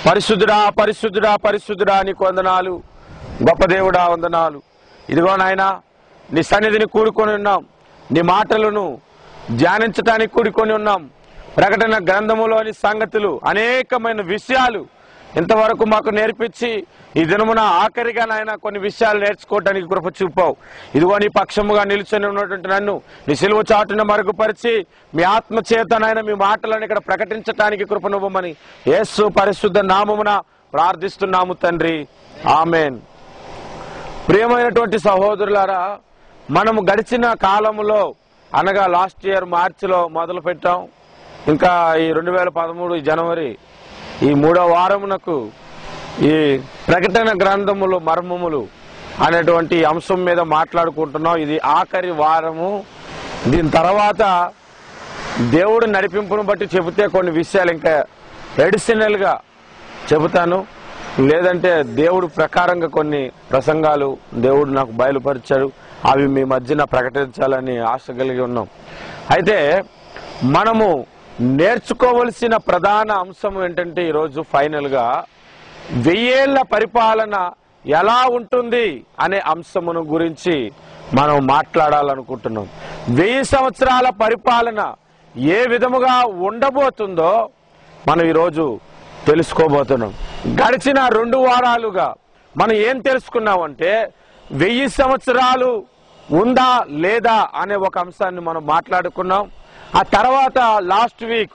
పరిశుద్ధుడా పరిశుద్ధుడా పరిశుద్ధుడా నీకు వందనాలు గొప్ప దేవుడా వందనాలు ఇదిగో నాయనా నీ సన్నిధిని కూడుకొని ఉన్నాం నీ మాటలను ధ్యానించటానికి కూడుకొని ఉన్నాం ప్రకటన గ్రంథములోని సంగతులు అనేకమైన విషయాలు ఇంతవరకు మాకు నేర్పించి ఈ దినమున ఆఖరిగా నాయన కొన్ని విషయాలు నేర్చుకోవడానికి కృప చూపావు ఇదిగో నీ పక్షముగా నిలుచొని ఉన్నటువంటి నన్ను నీ సిలువ చాటున మరుగుపరిచి మీ ఆత్మ చేత నాయన మీ మాటలను ఇక్కడ ప్రకటించటానికి కృపనువ్వమని యేసు పరిశుద్ధ నామమున ప్రార్థిస్తున్నాము తండ్రి ఆమెన్ ప్రియమైనటువంటి సహోదరులారా మనము గడిచిన కాలములో అనగా లాస్ట్ ఇయర్ మార్చిలో మొదలు పెట్టాం ఇంకా ఈ రెండు వేల పదమూడు జనవరి ఈ మూడో వారమునకు ఈ ప్రకటన గ్రంథములు మర్మములు అనేటువంటి అంశం మీద మాట్లాడుకుంటున్నాం ఇది ఆఖరి వారము దీని తర్వాత దేవుడు నడిపింపును బట్టి చెబితే కొన్ని విషయాలు ఇంకా ఎడిషనల్ గా చెబుతాను లేదంటే దేవుడు ప్రకారంగా కొన్ని ప్రసంగాలు దేవుడు నాకు బయలుపరిచాడు అవి మీ మధ్యన ప్రకటించాలని ఆశ కలిగి ఉన్నాం అయితే మనము నేర్చుకోవలసిన ప్రధాన అంశం ఏంటంటే ఈరోజు ఫైనల్ గా వెయ్యేళ్ల పరిపాలన ఎలా ఉంటుంది అనే అంశమును గురించి మనం మాట్లాడాలనుకుంటున్నాం వెయ్యి సంవత్సరాల పరిపాలన ఏ విధముగా ఉండబోతుందో మనం ఈరోజు తెలుసుకోబోతున్నాం గడిచిన రెండు వారాలుగా మనం ఏం తెలుసుకున్నామంటే వెయ్యి సంవత్సరాలు ఉందా లేదా అనే ఒక అంశాన్ని మనం మాట్లాడుకున్నాం ఆ తర్వాత లాస్ట్ వీక్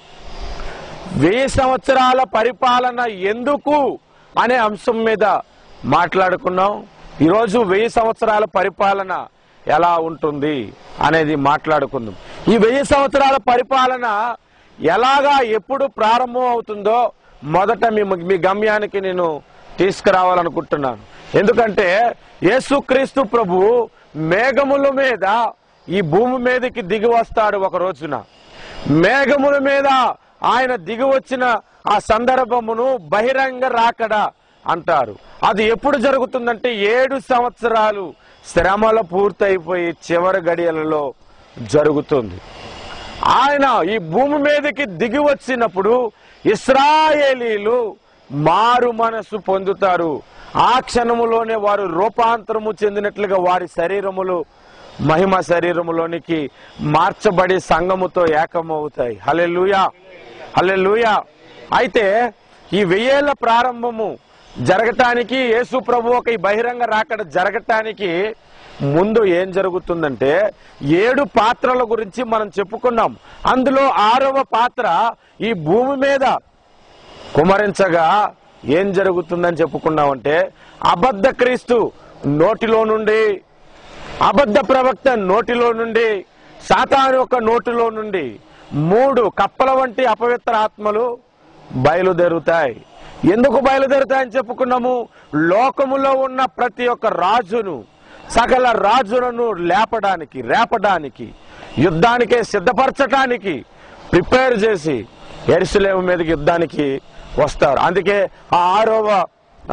వెయ్యి సంవత్సరాల పరిపాలన ఎందుకు అనే అంశం మీద మాట్లాడుకున్నాం ఈరోజు వెయ్యి సంవత్సరాల పరిపాలన ఎలా ఉంటుంది అనేది మాట్లాడుకుందాం ఈ వెయ్యి సంవత్సరాల పరిపాలన ఎలాగా ఎప్పుడు ప్రారంభం అవుతుందో మొదట మీ మీ గమ్యానికి నేను తీసుకురావాలనుకుంటున్నాను ఎందుకంటే యేసుక్రీస్తు ప్రభు మేఘముల మీద ఈ భూమి మీదకి దిగి వస్తాడు ఒక రోజున మేఘముల మీద ఆయన దిగి వచ్చిన ఆ సందర్భమును బహిరంగ రాకడ అంటారు అది ఎప్పుడు జరుగుతుందంటే ఏడు సంవత్సరాలు శ్రమలు పూర్తయిపోయి చివరి గడియలలో జరుగుతుంది ఆయన ఈ భూమి మీదకి దిగి వచ్చినప్పుడు ఇస్రాయేలీలు మారు మనసు పొందుతారు ఆ క్షణములోనే వారు రూపాంతరము చెందినట్లుగా వారి శరీరములు మహిమ శరీరములోనికి మార్చబడి సంగముతో ఏకమవుతాయి హలెలుయా హలెలుయా అయితే ఈ వెయ్యేళ్ల ప్రారంభము జరగటానికి యేసు ప్రభు ఒక ఈ బహిరంగ రాకడ జరగటానికి ముందు ఏం జరుగుతుందంటే ఏడు పాత్రల గురించి మనం చెప్పుకున్నాం అందులో ఆరవ పాత్ర ఈ భూమి మీద కుమరించగా ఏం జరుగుతుందని చెప్పుకున్నామంటే అబద్ధ క్రీస్తు నోటిలో నుండి అబద్ధ ప్రవక్త నోటిలో నుండి సాతాను యొక్క నోటిలో నుండి మూడు కప్పల వంటి అపవిత్ర ఆత్మలు బయలుదేరుతాయి ఎందుకు బయలుదేరుతాయని చెప్పుకున్నాము లోకములో ఉన్న ప్రతి ఒక్క రాజును సకల రాజులను లేపడానికి రేపడానికి యుద్ధానికే సిద్ధపరచటానికి ప్రిపేర్ చేసి ఎరుసలేము మీదకి యుద్ధానికి వస్తారు అందుకే ఆ ఆరవ ఆ,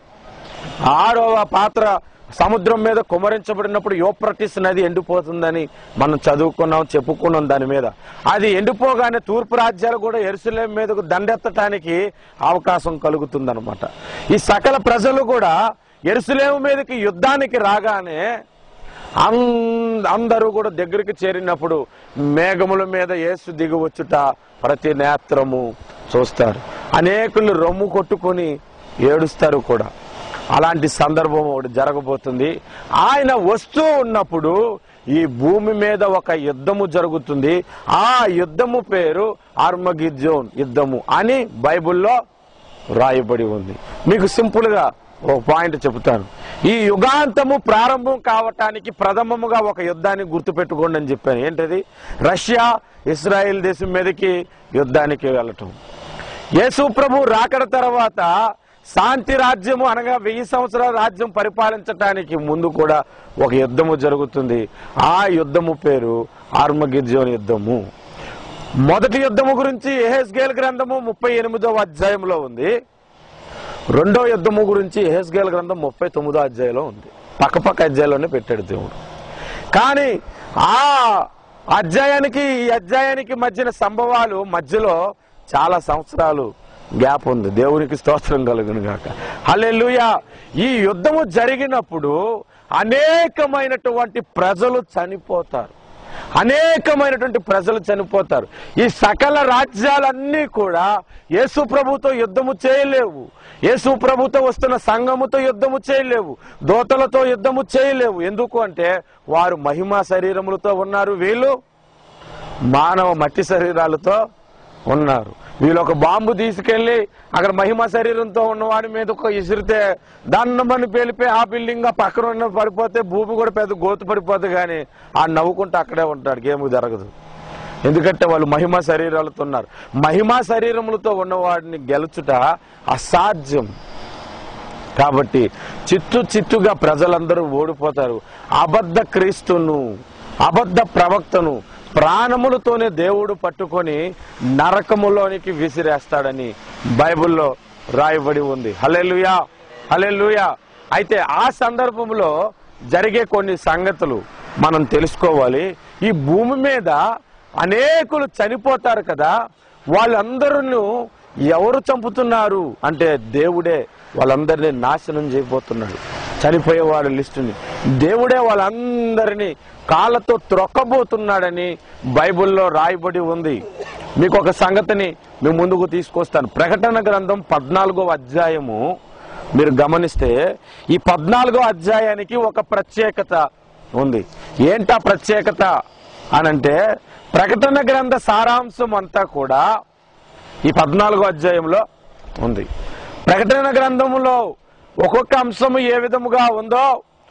ఆరవ పాత్ర సముద్రం మీద కుమరించబడినప్పుడు యోప్రటిస్ నది ఎండిపోతుందని మనం చదువుకున్నాం చెప్పుకున్నాం దాని మీద అది ఎండిపోగానే తూర్పు రాజ్యాలు కూడా ఎరుసలేం మీదకు దండెత్తటానికి అవకాశం కలుగుతుందన్నమాట ఈ సకల ప్రజలు కూడా ఎరుసలేము మీదకి యుద్ధానికి రాగానే అం- అందరూ కూడా దగ్గరికి చేరినప్పుడు మేఘముల మీద యేసు దిగి వచ్చుట ప్రతి నేత్రము చూస్తారు అనేకులు రొమ్ము కొట్టుకొని ఏడుస్తారు కూడా అలాంటి సందర్భం ఒకటి జరగబోతుంది ఆయన వస్తూ ఉన్నప్పుడు ఈ భూమి మీద ఒక యుద్ధము జరుగుతుంది ఆ యుద్ధము పేరు ఆర్మగిజోన్ యుద్ధము అని బైబిల్లో రాయబడి ఉంది మీకు సింపుల్ గా ఒక పాయింట్ చెబుతాను ఈ యుగాంతము ప్రారంభం కావటానికి ప్రథమముగా ఒక యుద్ధాన్ని గుర్తుపెట్టుకోండి అని చెప్పాను ఏంటది రష్యా ఇస్రాయెల్ దేశం మీదకి యుద్ధానికి వెళ్ళటం యేసు ప్రభు రాకడ తర్వాత శాంతి రాజ్యము అనగా వెయ్యి సంవత్సరాల రాజ్యం పరిపాలించటానికి ముందు కూడా ఒక యుద్ధము జరుగుతుంది ఆ యుద్ధము పేరు ఆర్మగిర్జోన్ యుద్ధము మొదటి యుద్ధము గురించి ఎహెస్గేల్ గ్రంథము ముప్పై ఎనిమిదవ అధ్యాయంలో ఉంది రెండో యుద్ధము గురించి ఎహెస్గేల్ గ్రంథం ముప్పై తొమ్మిదో అధ్యాయంలో ఉంది పక్క పక్క అధ్యాయంలోనే పెట్టాడు దేవుడు కానీ ఆ అధ్యాయానికి ఈ అధ్యాయానికి మధ్యన సంభవాలు మధ్యలో చాలా సంవత్సరాలు గ్యాప్ ఉంది దేవునికి స్తోత్రం కలుగును గాక హల్లెలూయా ఈ యుద్ధము జరిగినప్పుడు అనేకమైనటువంటి ప్రజలు చనిపోతారు అనేకమైనటువంటి ప్రజలు చనిపోతారు ఈ సకల రాజ్యాలన్నీ కూడా యేసు ప్రభుతో యుద్ధము చేయలేవు యేసు ప్రభుతో వస్తున్న సంఘముతో యుద్ధము చేయలేవు దోతలతో యుద్ధము చేయలేవు ఎందుకు అంటే వారు మహిమా శరీరములతో ఉన్నారు వీళ్ళు మానవ మట్టి శరీరాలతో ఉన్నారు వీళ్ళు ఒక బాంబు తీసుకెళ్లి అక్కడ మహిమ శరీరంతో ఉన్నవాడి మీద ఒక ఇసిరితే దండమని పేలిపి ఆ బిల్డింగ్ ఆ పక్కన ఉన్న పడిపోతే భూమి కూడా పెద్ద గోతు పడిపోతుంది కానీ ఆ నవ్వుకుంటూ అక్కడే ఉంటాడు గేమ్ జరగదు ఎందుకంటే వాళ్ళు మహిమ శరీరాలతో ఉన్నారు మహిమా శరీరములతో ఉన్నవాడిని గెలుచుట అసాధ్యం కాబట్టి చిత్తు చిత్తుగా ప్రజలందరూ ఓడిపోతారు అబద్ధ క్రీస్తును అబద్ధ ప్రవక్తను ప్రాణములతోనే దేవుడు పట్టుకొని నరకములోనికి విసిరేస్తాడని బైబిల్లో రాయబడి ఉంది హలెలుయా హలెలుయా అయితే ఆ సందర్భంలో జరిగే కొన్ని సంగతులు మనం తెలుసుకోవాలి ఈ భూమి మీద అనేకులు చనిపోతారు కదా వాళ్ళందరూ ఎవరు చంపుతున్నారు అంటే దేవుడే వాళ్ళందరినీ నాశనం చేయబోతున్నాడు చనిపోయే వాళ్ళ లిస్టుని దేవుడే వాళ్ళందరినీ కాళ్ళతో త్రొక్కబోతున్నాడని బైబిల్లో రాయబడి ఉంది మీకు ఒక సంగతిని మీ ముందుకు తీసుకొస్తాను ప్రకటన గ్రంథం పద్నాలుగో అధ్యాయము మీరు గమనిస్తే ఈ పద్నాలుగో అధ్యాయానికి ఒక ప్రత్యేకత ఉంది ఏంటా ప్రత్యేకత అనంటే ప్రకటన గ్రంథ సారాంశం అంతా కూడా ఈ పద్నాలుగో అధ్యాయంలో ఉంది ప్రకటన గ్రంథములో ఒక్కొక్క అంశము ఏ విధముగా ఉందో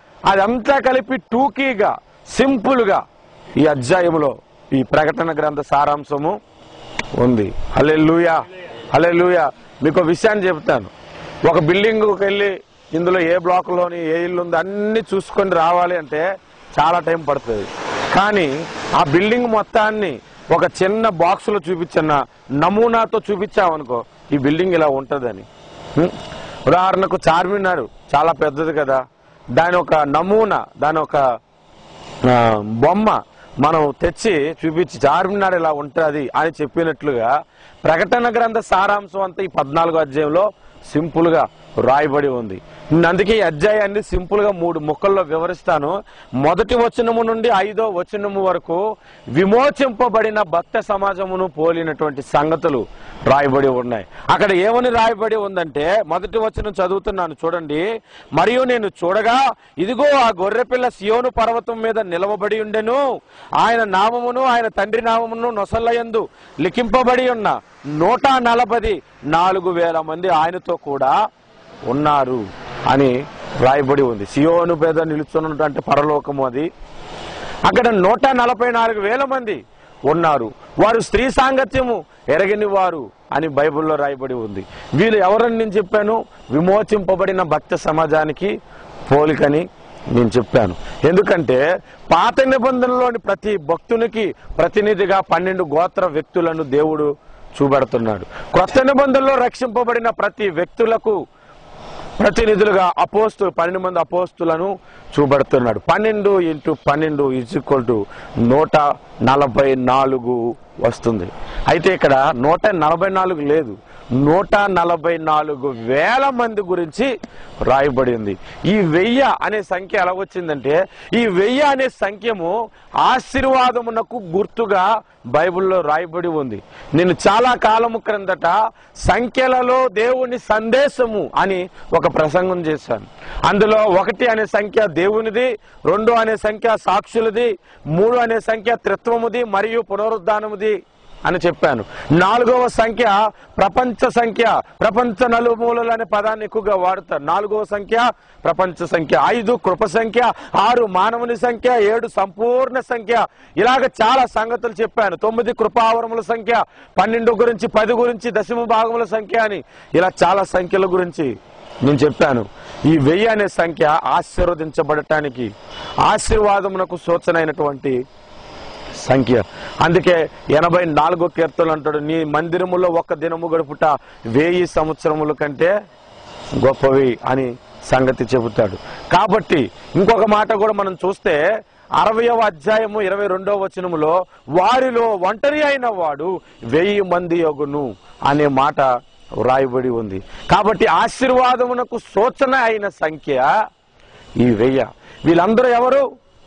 అదంతా కలిపి టూకీగా సింపుల్ గా ఈ అధ్యాయములో ఈ ప్రకటన గ్రంథ సారాంశము ఉంది హలే లూయా హలే లూయా మీకు ఒక విషయాన్ని చెప్తాను ఒక బిల్డింగ్కి వెళ్ళి ఇందులో ఏ బ్లాక్ లోని ఏ ఇల్లు ఉందో అన్ని చూసుకొని రావాలి అంటే చాలా టైం పడుతుంది కానీ ఆ బిల్డింగ్ మొత్తాన్ని ఒక చిన్న బాక్స్ లో చూపించిన నమూనాతో చూపించామనుకో ఈ బిల్డింగ్ ఇలా ఉంటదని హ్మ్? ఉదాహరణకు చార్మినార్ చాలా పెద్దది కదా దాని ఒక నమూనా దాని ఒక ఆ, బొమ్మ మనం తెచ్చి చూపించి చార్మినార్ ఇలా ఉంటది అని చెప్పినట్లుగా ప్రకటన గ్రంథ సారాంశం అంతా ఈ పద్నాలుగో అధ్యాయంలో సింపుల్ గా రాయబడి ఉంది అందుకే ఈ అధ్యాయాన్ని సింపుల్ గా మూడు ముక్కల్లో వివరిస్తాను మొదటి వచనము నుండి ఐదో వచనము వరకు విమోచింపబడిన భక్త సమాజమును పోలినటువంటి సంగతులు రాయబడి ఉన్నాయి అక్కడ ఏమని రాయబడి ఉందంటే మొదటి వచనం చదువుతున్నాను చూడండి మరియు నేను చూడగా ఇదిగో ఆ గొర్రెపిల్ల సియోను పర్వతం మీద నిలవబడి ఉండెను ఆయన నామమును ఆయన తండ్రి నామమును నొసల్లయందు లిఖింపబడి ఉన్న నూట నలభై నాలుగు వేల మంది ఆయనతో కూడా ఉన్నారు అని రాయబడి ఉంది సియోను పేద నిలుచున్నటువంటి పరలోకము అది అక్కడ నూట నలభై నాలుగు వేల మంది ఉన్నారు వారు స్త్రీ సాంగత్యము ఎరగని వారు అని బైబిల్లో రాయబడి ఉంది వీళ్ళు ఎవరని నేను చెప్పాను విమోచింపబడిన భక్త సమాజానికి పోలికని నేను చెప్పాను ఎందుకంటే పాత నిబంధనలోని ప్రతి భక్తునికి ప్రతినిధిగా పన్నెండు గోత్ర వ్యక్తులను దేవుడు చూపెడుతున్నాడు కొత్త నిబంధనలో రక్షింపబడిన ప్రతి వ్యక్తులకు ప్రతినిధులుగా అపోస్తు పన్నెండు మంది అపోస్తులను చూపెడుతున్నాడు పన్నెండు ఇంటూ పన్నెండు ఈజ్ ఈక్వల్ టు నూట నలభై నాలుగు వస్తుంది అయితే ఇక్కడ నూట నలభై నాలుగు లేదు నూట నలభై నాలుగు వేల మంది గురించి రాయబడి ఉంది ఈ వెయ్య అనే సంఖ్య ఎలా వచ్చిందంటే ఈ వెయ్య అనే సంఖ్యము ఆశీర్వాదమునకు గుర్తుగా బైబిల్లో రాయబడి ఉంది నేను చాలా కాలము క్రిందట సంఖ్యలలో దేవుని సందేశము అని ఒక ప్రసంగం చేశాను అందులో ఒకటి అనే సంఖ్య దేవునిది రెండు అనే సంఖ్య సాక్షులది మూడు అనే సంఖ్య త్రిత్వముది మరియు పునరుద్ధానముది అని చెప్పాను నాలుగవ సంఖ్య ప్రపంచ సంఖ్య ప్రపంచ నలుమూలలు అనే పదాన్ని ఎక్కువగా వాడతారు నాలుగవ సంఖ్య ప్రపంచ సంఖ్య ఐదు కృప సంఖ్య ఆరు మానవుని సంఖ్య ఏడు సంపూర్ణ సంఖ్య ఇలాగ చాలా సంగతులు చెప్పాను తొమ్మిది కృపావరముల సంఖ్య పన్నెండు గురించి పది గురించి దశమ భాగముల సంఖ్య అని ఇలా చాలా సంఖ్యల గురించి నేను చెప్పాను ఈ వెయ్యి అనే సంఖ్య ఆశీర్వదించబడటానికి ఆశీర్వాదమునకు సూచనైనటువంటి సంఖ్య అందుకే ఎనభై నాలుగో కీర్తనలు అంటాడు నీ మందిరములో ఒక్క దినము గడుపుట వెయ్యి సంవత్సరముల కంటే గొప్పవి అని సంగతి చెబుతాడు కాబట్టి ఇంకొక మాట కూడా మనం చూస్తే అరవయవ అధ్యాయము ఇరవై రెండవ వచనములో వారిలో ఒంటరి అయిన వాడు వెయ్యి మంది యొగును అనే మాట వ్రాయబడి ఉంది కాబట్టి ఆశీర్వాదమునకు సూచన అయిన సంఖ్య ఈ వెయ్య వీళ్ళందరూ ఎవరు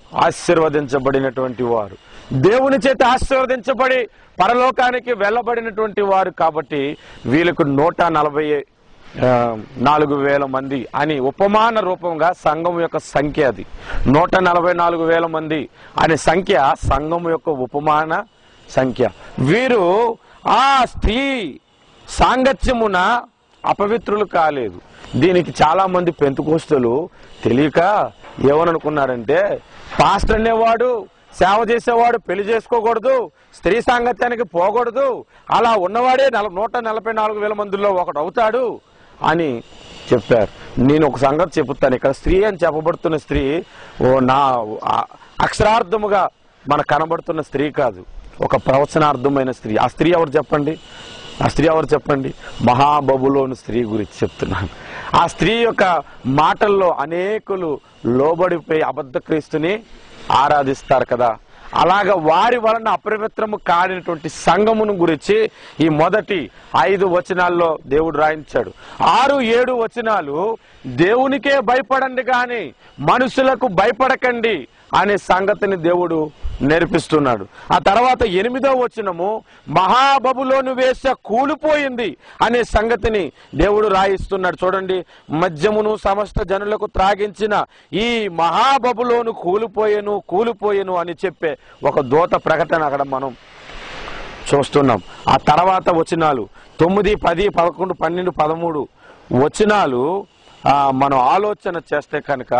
ఆశీర్వదించబడినటువంటి వారు దేవుని చేత ఆశీర్వదించబడి పరలోకానికి వెళ్ళబడినటువంటి వారు కాబట్టి వీళ్ళకు నూట నలభై ఆ, నాలుగు వేల మంది అని ఉపమాన రూపంగా సంఘం యొక్క సంఖ్య అది నూట నలభై నాలుగు వేల మంది అనే సంఖ్య సంఘం యొక్క ఉపమాన సంఖ్య వీరు ఆ స్త్రీ సాంగత్యమున అపవిత్రులు కాలేదు దీనికి చాలా మంది పెంతుకోస్తులు తెలియక ఏమనుకున్నారంటే పాస్టర్ అనేవాడు సేవ చేసేవాడు పెళ్లి చేసుకోకూడదు స్త్రీ సాంగత్యానికి పోకూడదు అలా ఉన్నవాడే నల- నూట నలభై నాలుగు వేల మందిలో ఒకడు అవుతాడు అని చెప్పారు నేను ఒక సంగతి చెబుతాను ఇక్కడ స్త్రీ అని చెప్పబడుతున్న స్త్రీ ఓ నా ఆ- అక్షరార్థముగా మన కనబడుతున్న స్త్రీ కాదు ఒక ప్రవచనార్థమైన స్త్రీ ఆ స్త్రీ ఎవరు చెప్పండి ఆ స్త్రీ ఎవరు చెప్పండి మహాబబులోని స్త్రీ గురించి చెప్తున్నాను ఆ స్త్రీ యొక్క మాటల్లో అనేకులు లోబడిపోయి అబద్ధ క్రీస్తుని ఆరాధిస్తారు కదా అలాగ వారి వలన అపవిత్రము కాడినటువంటి సంఘమును గురించి ఈ మొదటి ఐదు వచనాల్లో దేవుడు రాయించాడు ఆరు ఏడు వచనాలు దేవునికే భయపడండి గాని మనుషులకు భయపడకండి అనే సంగతిని దేవుడు నేర్పిస్తున్నాడు ఆ తర్వాత ఎనిమిదో వచనము మహాబబులోను వేస కూలిపోయింది అనే సంగతిని దేవుడు రాయిస్తున్నాడు చూడండి మద్యమును సమస్త జనులకు త్రాగించిన ఈ మహాబబులోను కూలిపోయెను కూలిపోయెను అని చెప్పే ఒక దూత ప్రకటన అక్కడ మనం చూస్తున్నాం ఆ తర్వాత వచనాలు తొమ్మిది పది పదకొండు పన్నెండు పదమూడు వచనాలు ఆ, మనం ఆలోచన చేస్తే కనుక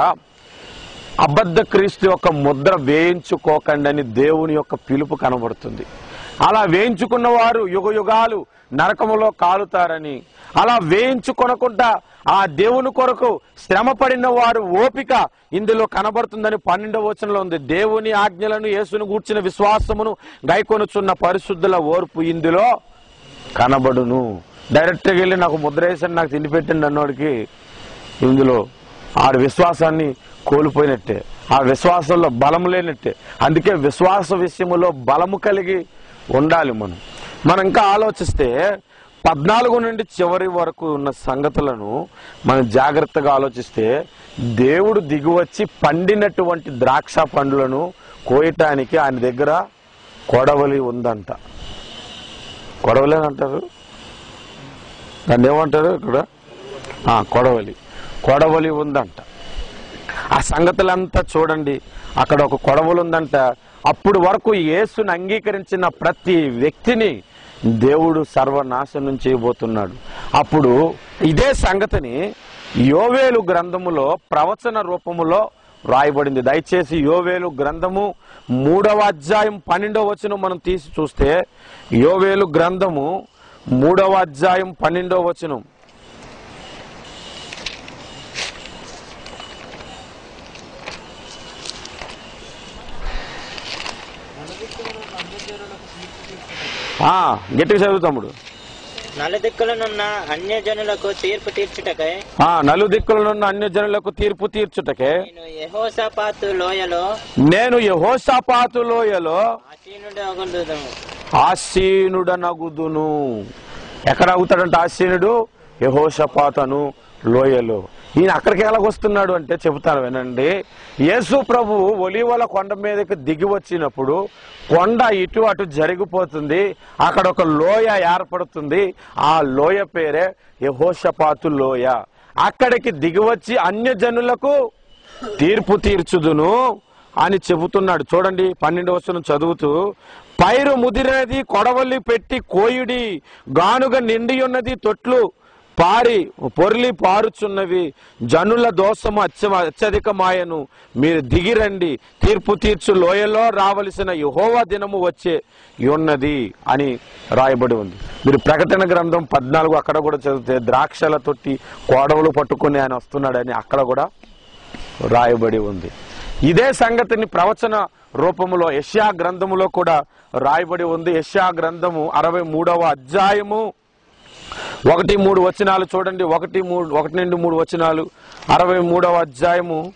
అబద్ధ క్రీస్తు యొక్క ముద్ర వేయించుకోకండి అని దేవుని యొక్క పిలుపు కనబడుతుంది అలా వేయించుకున్న వారు యుగ యుగాలు నరకములో కాలుతారని అలా వేయించుకొనకుండా ఆ దేవుని కొరకు శ్రమ పడిన వారు ఓపిక ఇందులో కనబడుతుందని పన్నెండవ వచనంలో ఉంది దేవుని ఆజ్ఞలను యేసును గూర్చిన విశ్వాసమును గైకొనుచున్న పరిశుద్ధుల ఓర్పు ఇందులో కనబడును డైరెక్ట్గా వెళ్ళి నాకు ముద్ర వేసని నాకు తిండి పెట్టండి అన్నోడికి ఇందులో ఆడి విశ్వాసాన్ని కోల్పోయినట్టే ఆ విశ్వాసంలో బలం లేనట్టే అందుకే విశ్వాస విషయములో బలము కలిగి ఉండాలి మనం మనం ఇంకా ఆలోచిస్తే పద్నాలుగు నుండి చివరి వరకు ఉన్న సంగతులను మనం జాగ్రత్తగా ఆలోచిస్తే దేవుడు దిగువచ్చి పండినటువంటి ద్రాక్ష పండ్లను కోయటానికి ఆయన దగ్గర కొడవలి ఉందంట కొడవలి అని అంటారు దాన్ని ఏమంటారు ఇక్కడ ఆ, కొడవలి కొడవలి ఉందంట ఆ సంగతులంతా చూడండి అక్కడ ఒక కొడవలు ఉందంట అప్పుడు వరకు యేసుని అంగీకరించిన ప్రతి వ్యక్తిని దేవుడు సర్వనాశనం చేయబోతున్నాడు అప్పుడు ఇదే సంగతిని యోవేలు గ్రంథములో ప్రవచన రూపములో రాయబడింది దయచేసి యోవేలు గ్రంథము మూడవ అధ్యాయం పన్నెండవ వచనం మనం తీసి చూస్తే యోవేలు గ్రంథము మూడవ అధ్యాయం పన్నెండవ వచనం ఆ, గట్టిగా చదువు తమ్ముడు నలుదిక్కులనున్న అన్యజనులకు తీర్పు తీర్చుటకై ఆ నలు దిక్కులనున్న అన్య జనులకు తీర్పు తీర్చుటకే నేను యెహోషాపాతు లోయలో నేను యహోషాపాతు లోయలో ఆసీనుడు అగుండుదును ఆసీనుడనగుదును ఎక్కడ అవుతాడంట ఆసీనుడు యహోషపాతను లోయలో ఈయన అక్కడికి ఎలాగొస్తున్నాడు అంటే చెబుతాను వినండి యేసు ప్రభు ఒలివల కొండ మీదకి దిగి వచ్చినప్పుడు కొండ ఇటు అటు జరిగిపోతుంది అక్కడ ఒక లోయ ఏర్పడుతుంది ఆ లోయ పేరే యహోషపాతు లోయ అక్కడికి దిగివచ్చి అన్య జనులకు తీర్పు తీర్చుదును అని చెబుతున్నాడు చూడండి పన్నెండు వచనం చదువుతూ పైరు ముదిరినది కొడవలి పెట్టి కోయుడి గానుగ నిండి ఉన్నది తొట్లు పారి పొర్లి పారుచున్నవి జనుల దోషము అత్య అత్యధికమాయను మీరు దిగిరండి తీర్పు తీర్చు లోయలో రావలసిన యహోవా దినము వచ్చే ఉన్నది అని రాయబడి ఉంది మీరు ప్రకటన గ్రంథం పద్నాలుగు అక్కడ కూడా చదివితే ద్రాక్షల తొట్టి కోడవలు పట్టుకుని ఆయన వస్తున్నాడని అక్కడ కూడా రాయబడి ఉంది ఇదే సంగతిని ప్రవచన రూపములో యష్యా గ్రంథములో కూడా రాయబడి ఉంది యష్యా గ్రంథము అరవై మూడవ అధ్యాయము ఒకటి మూడు వచనాలు చూడండి ఒకటి మూడు ఒకటి నుండి మూడు వచనాలు అరవై మూడవ అధ్యాయము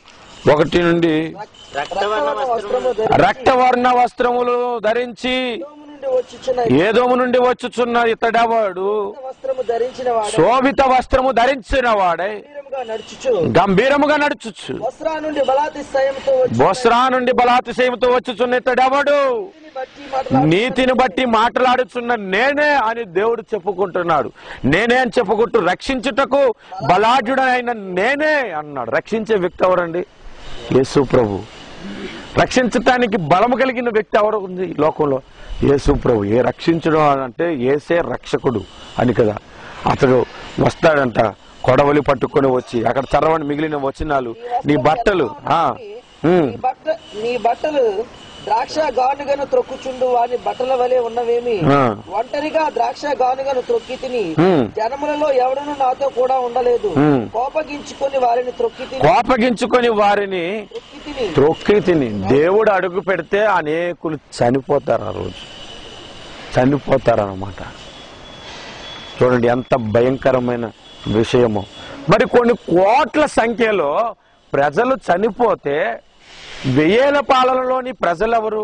ఒకటి నుండి రక్తవర్ణ వస్త్రము వస్త్రము రక్తవర్ణ వస్త్రములు ధరించి ధరించము నుండి వచ్చుచున్న ఏదోము నుండి వచ్చుచున్న ఇతడెవడు వస్త్రము ధరించిన వాడు శోభిత వస్త్రము ధరించిన వాడై శరీరముగా నడుచుచు గంభీరముగా నడుచుచు వస్త్రా నుండి బలాతిశయంతో వచ్చి బొస్రా నుండి బలాతిశయముతో వచ్చుచున్న ఇతడెవడు నీతిని బట్టి మాట్లాడు నీతిని బట్టి మాట్లాడుచున్న నేనే అని దేవుడు చెప్పుకుంటున్నాడు నేనే అని చెప్పుకుంటూ రక్షించుటకు బలాఢ్యుడైన నేనే అన్నాడు రక్షించే వ్యక్తి ఎవరండి యేసు ప్రభు రక్షించటానికి బలము కలిగిన వ్యక్తి ఎవరు ఉంది ఈ లోకంలో యేసు ప్రభు ఏ రక్షించడం అని అంటే ఏసే రక్షకుడు అని కదా అతడు వస్తాడంట కొడవలి పట్టుకొని వచ్చి అక్కడ చదవండి మిగిలిన వచనాలు నీ బట్టలు ఆ ఉమ్. నీ బట్ట నీ బట్టలు ద్రాక్ష గానుగను త్రొక్కుచుండు వాని బట్టల వలె ఉన్నవేమి ఆ. ఒంటరిగా ద్రాక్ష గానుగను త్రొక్కి తిని హ్మ్. జనములలో ఎవడను నాతో కూడా ఉండలేదు హ్మ్. కోపగించుకొని వారిని త్రొక్కి తిని కోపగించుకొని వారిని త్రొక్కి తిని త్రొక్కి తిని దేవుడు అడుగు పెడితే అనేకులు చనిపోతారు ఆ రోజు చనిపోతారన్నమాట చూడండి ఎంత భయంకరమైన విషయము మరి కొన్ని కోట్ల సంఖ్యలో ప్రజలు చనిపోతే వెయ్యేల పాలనలోని ప్రజలెవరు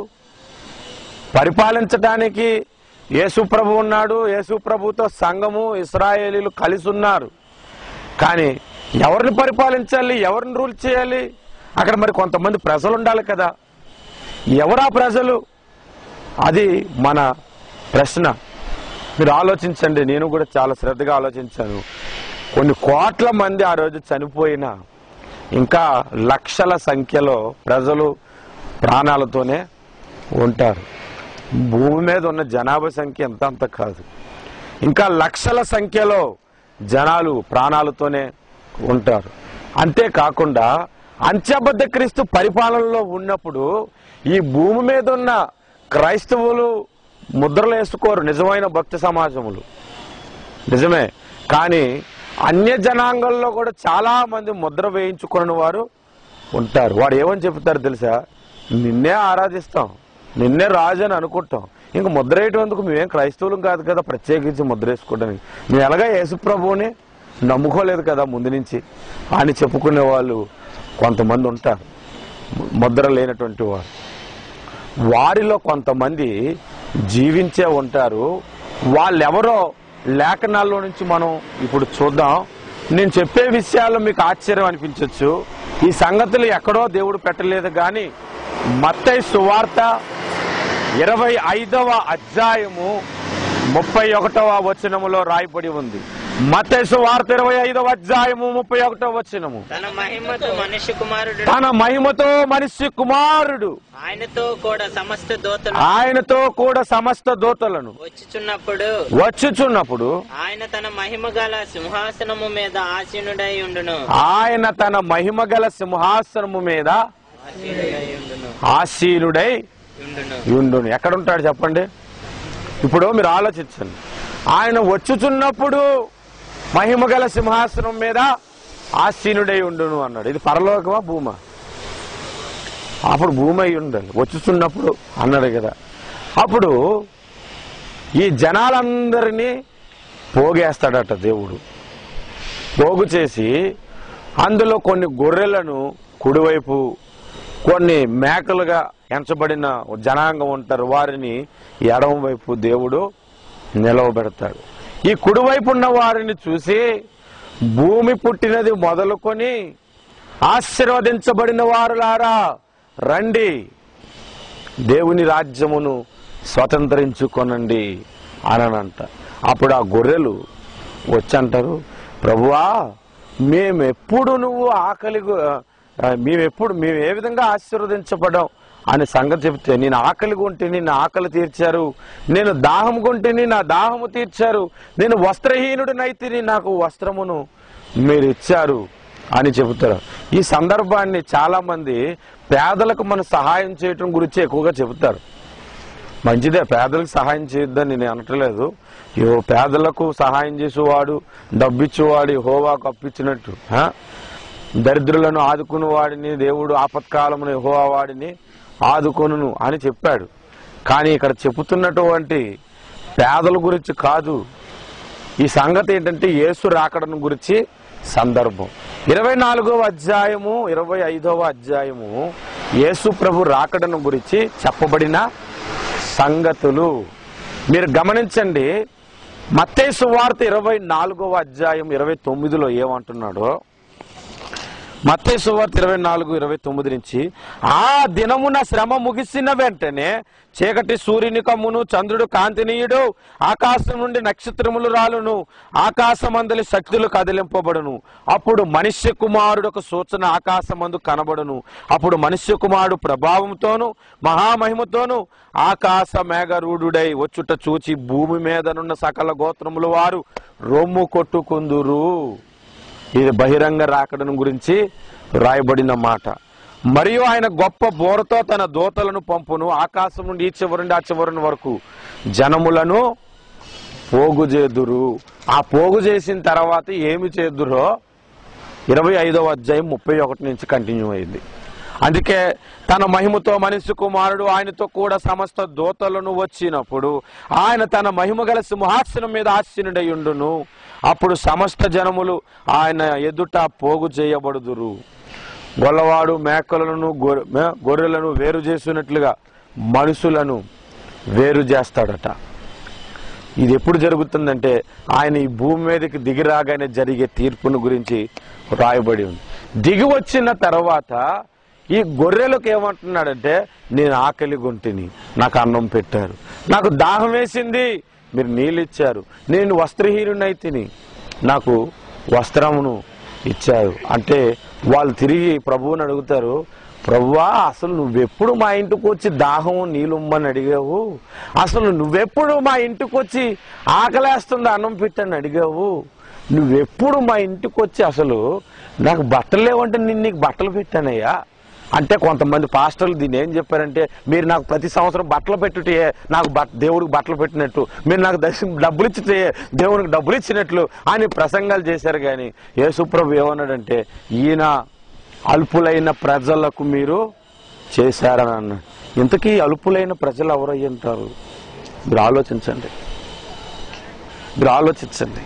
పరిపాలించడానికి యేసు ప్రభు ఉన్నాడు యేసు ప్రభుతో సంఘము ఇస్రాయేలీలు కలిసి ఉన్నారు కానీ ఎవరిని పరిపాలించాలి ఎవరిని రూల్ చేయాలి అక్కడ మరి కొంతమంది ప్రజలు ఉండాలి కదా ఎవరా ప్రజలు అది మన ప్రశ్న మీరు ఆలోచించండి నేను కూడా చాలా శ్రద్ధగా ఆలోచించాను కొన్ని కోట్ల మంది ఆ రోజు చనిపోయినా ఇంకా లక్షల సంఖ్యలో ప్రజలు ప్రాణాలతోనే ఉంటారు భూమి మీద ఉన్న జనాభా సంఖ్య ఎంత అంత కాదు ఇంకా లక్షల సంఖ్యలో జనాలు ప్రాణాలతోనే ఉంటారు అంతేకాకుండా అంత్యబద్ధ క్రీస్తు పరిపాలనలో ఉన్నప్పుడు ఈ భూమి మీద ఉన్న క్రైస్తవులు ముద్రలు వేసుకోరు నిజమైన భక్తి సమాజములు నిజమే కానీ అన్య జనాంగంలో కూడా చాలా మంది ముద్ర వేయించుకున్న వారు ఉంటారు వాడు ఏమని చెప్తారు తెలుసా నిన్నే ఆరాధిస్తాం నిన్నే రాజు అని అనుకుంటాం ఇంక ముద్ర వేయటందుకు మేమేం క్రైస్తవులం కాదు కదా ప్రత్యేకించి ముద్ర వేసుకోవడానికి మేము ఎలాగా యేసుప్రభువుని నమ్ముకోలేదు కదా ముందు నుంచి అని చెప్పుకునే వాళ్ళు కొంతమంది ఉంటారు ముద్ర లేనటువంటి వారు వారిలో కొంతమంది జీవించే ఉంటారు వాళ్ళెవరో లేఖనాల్లో నుంచి మనం ఇప్పుడు చూద్దాం నేను చెప్పే విషయాల్లో మీకు ఆశ్చర్యం అనిపించవచ్చు ఈ సంగతులు ఎక్కడో దేవుడు పెట్టలేదు కానీ మత్తయి సువార్త ఇరవై ఐదవ అధ్యాయము ముప్పై ఒకటవ వచనములో రాయబడి ఉంది మత్తయి సువార్త ఇరవై ఐదవ అధ్యాయము ముప్పై ఒకటవ వచనము తన మహిమతో మనుష్య కుమారుడు తన మహిమతో మనిషి కుమారుడు ఆయనతో కూడా సమస్త దోతలు ఆయనతో కూడా సమస్త దూతలను వచ్చుచున్నప్పుడు వచ్చుచున్నప్పుడు ఆయన తన మహిమ గల సింహాసనము మీద ఆసీనుడై ఉండును ఆయన తన మహిమ గల సింహాసనము మీద ఆసీనుడై ఉండును ఆసీనుడై ఉండును ఉండును ఎక్కడుంటాడు చెప్పండి ఇప్పుడు మీరు ఆలోచించండి ఆయన వచ్చుచున్నప్పుడు మహిమ గల సింహాసనం మీద ఆసీనుడై ఉండును అన్నాడు ఇది పరలోకమా భూమా అప్పుడు భూమి అయి ఉండాలి వచ్చుచున్నప్పుడు అన్నాడు కదా అప్పుడు ఈ జనాలందరినీ పోగేస్తాడట దేవుడు పోగు చేసి అందులో కొన్ని గొర్రెలను కుడివైపు కొన్ని మేకలుగా ఎంచబడిన జనాంగం ఉంటారు వారిని ఎడమ వైపు దేవుడు నిలవబెడతాడు ఈ కుడివైపు ఉన్న వారిని చూసి భూమి పుట్టినది మొదలుకొని ఆశీర్వదించబడిన వారులారా రండి దేవుని రాజ్యమును స్వతంత్రించుకొనండి అననంట అప్పుడు ఆ గొర్రెలు వచ్చంటారు ప్రభువా మేమెప్పుడు నువ్వు ఆకలి ఆ, మేమెప్పుడు మేము ఏ విధంగా ఆశీర్వదించబడ్డాం అనే సంగతి చెప్తే నేను ఆకలి కొంటేని నా ఆకలి తీర్చారు నేను దాహం కొంటేని నా దాహము తీర్చారు నేను వస్త్రహీనుడినైతిని నాకు వస్త్రమును మీరు ఇచ్చారు అని చెబుతారు ఈ సందర్భాన్ని చాలా మంది పేదలకు మనం సహాయం చేయటం గురించి ఎక్కువగా చెబుతారు మంచిదే పేదలకు సహాయం చేయొద్దని నేను అనట్లేదు ఇవో పేదలకు సహాయం చేసేవాడు డబ్బిచ్చేవాడు హోవాకు అప్పించినట్టు ఆ? దరిద్రులను ఆదుకుని వాడిని దేవుడు ఆపత్కాలమును యెహోవా వాడిని ఆదుకొనును అని చెప్పాడు కానీ ఇక్కడ చెబుతున్నటువంటి పేదల గురించి కాదు ఈ సంగతి ఏంటంటే యేసు రాకడను గురించి సందర్భం ఇరవై నాలుగవ అధ్యాయము ఇరవై ఐదవ అధ్యాయము యేసు ప్రభు రాకడను గురించి చెప్పబడిన సంగతులు మీరు గమనించండి మత్తయి సువార్త ఇరవై నాలుగవ అధ్యాయం ఇరవై తొమ్మిదిలో ఏమంటున్నాడో మత్తయి సువార్త ఇరవై నాలుగు ఇరవై తొమ్మిది నుంచి ఆ దినమున శ్రమ ముగిసిన వెంటనే చీకటి సూర్యుని కమ్మును చంద్రుడు కాంతినీయుడు ఆకాశం నుండి నక్షత్రములు రాలును ఆకాశమందలి శక్తులు కదిలింపబడును అప్పుడు మనుష్య కుమారుడు ఒక సూచన ఆకాశమందు కనబడును అప్పుడు మనుష్య కుమారుడు ప్రభావంతోను మహామహిమతోను ఆకాశ మేఘరూఢుడై వచ్చుట చూచి భూమి మీదనున్న సకల గోత్రముల వారు రొమ్ము కొట్టుకుందురు ఇది బహిరంగ రాకడను గురించి రాయబడిన మాట మరియు ఆయన గొప్ప బోరతో తన దూతలను పంపును ఆకాశం నుండి ఈ చివరి నుండి ఆ చివరి వరకు జనములను పోగు చేదురు ఆ పోగు చేసిన తర్వాత ఏమి చేదురో ఇరవై ఐదవ అధ్యాయం ముప్పై ఒకటి నుంచి కంటిన్యూ అయింది అందుకే తన మహిమతో మనిషి కుమారుడు ఆయనతో కూడా సమస్త దూతలను వచ్చినప్పుడు ఆయన తన మహిమ గల సింహాసనం మీద ఆశీనుడై ఉండును అప్పుడు సమస్త జనములు ఆయన ఎదుట పోగు చేయబడుదురు గొల్లవాడు మేకలను గొర్రె- మే- గొర్రెలను వేరు చేసినట్లుగా మనుషులను వేరు చేస్తాడట ఇది ఎప్పుడు జరుగుతుందంటే ఆయన ఈ భూమి మీదకి దిగి రాగానే జరిగే తీర్పును గురించి రాయబడి ఉంది దిగి వచ్చిన తర్వాత ఈ గొర్రెలకు ఏమంటున్నాడంటే నేను ఆకలి గుంటిని నాకు అన్నం పెట్టారు నాకు దాహం వేసింది మీరు నీళ్ళు ఇచ్చారు నేను వస్త్రహీనునైతిని నాకు వస్త్రమును ఇచ్చారు అంటే వాళ్ళు తిరిగి ప్రభువుని అడుగుతారు ప్రభువా అసలు నువ్వెప్పుడు మా ఇంటికి వచ్చి దాహం నీళ్ళుమ్మని అడిగావు అసలు నువ్వెప్పుడు మా ఇంటికి వచ్చి ఆకలేస్తుంది అన్నం పెట్టని అడిగావు నువ్వెప్పుడు మా ఇంటికి వచ్చి అసలు నాకు బట్టలు లేవంటే నేను నీకు బట్టలు పెట్టానయ్యా అంటే కొంతమంది పాస్టర్లు దీన్ని ఏం చెప్పారంటే మీరు నాకు ప్రతి సంవత్సరం బట్టలు పెట్టుటే నాకు బట్ దేవుడికి బట్టలు పెట్టినట్టు మీరు నాకు దర్శ డబ్బులు ఇచ్చితే దేవునికి డబ్బులు ఇచ్చినట్లు అని ప్రసంగాలు చేశారు కానీ యేసుప్రభు ఏమన్నాడంటే ఈయన అల్పులైన ప్రజలకు మీరు చేశారని అన్నాడు ఇంతకీ అల్పులైన ప్రజలు ఎవరై ఉంటారు మీరు ఆలోచించండి మీరు ఆలోచించండి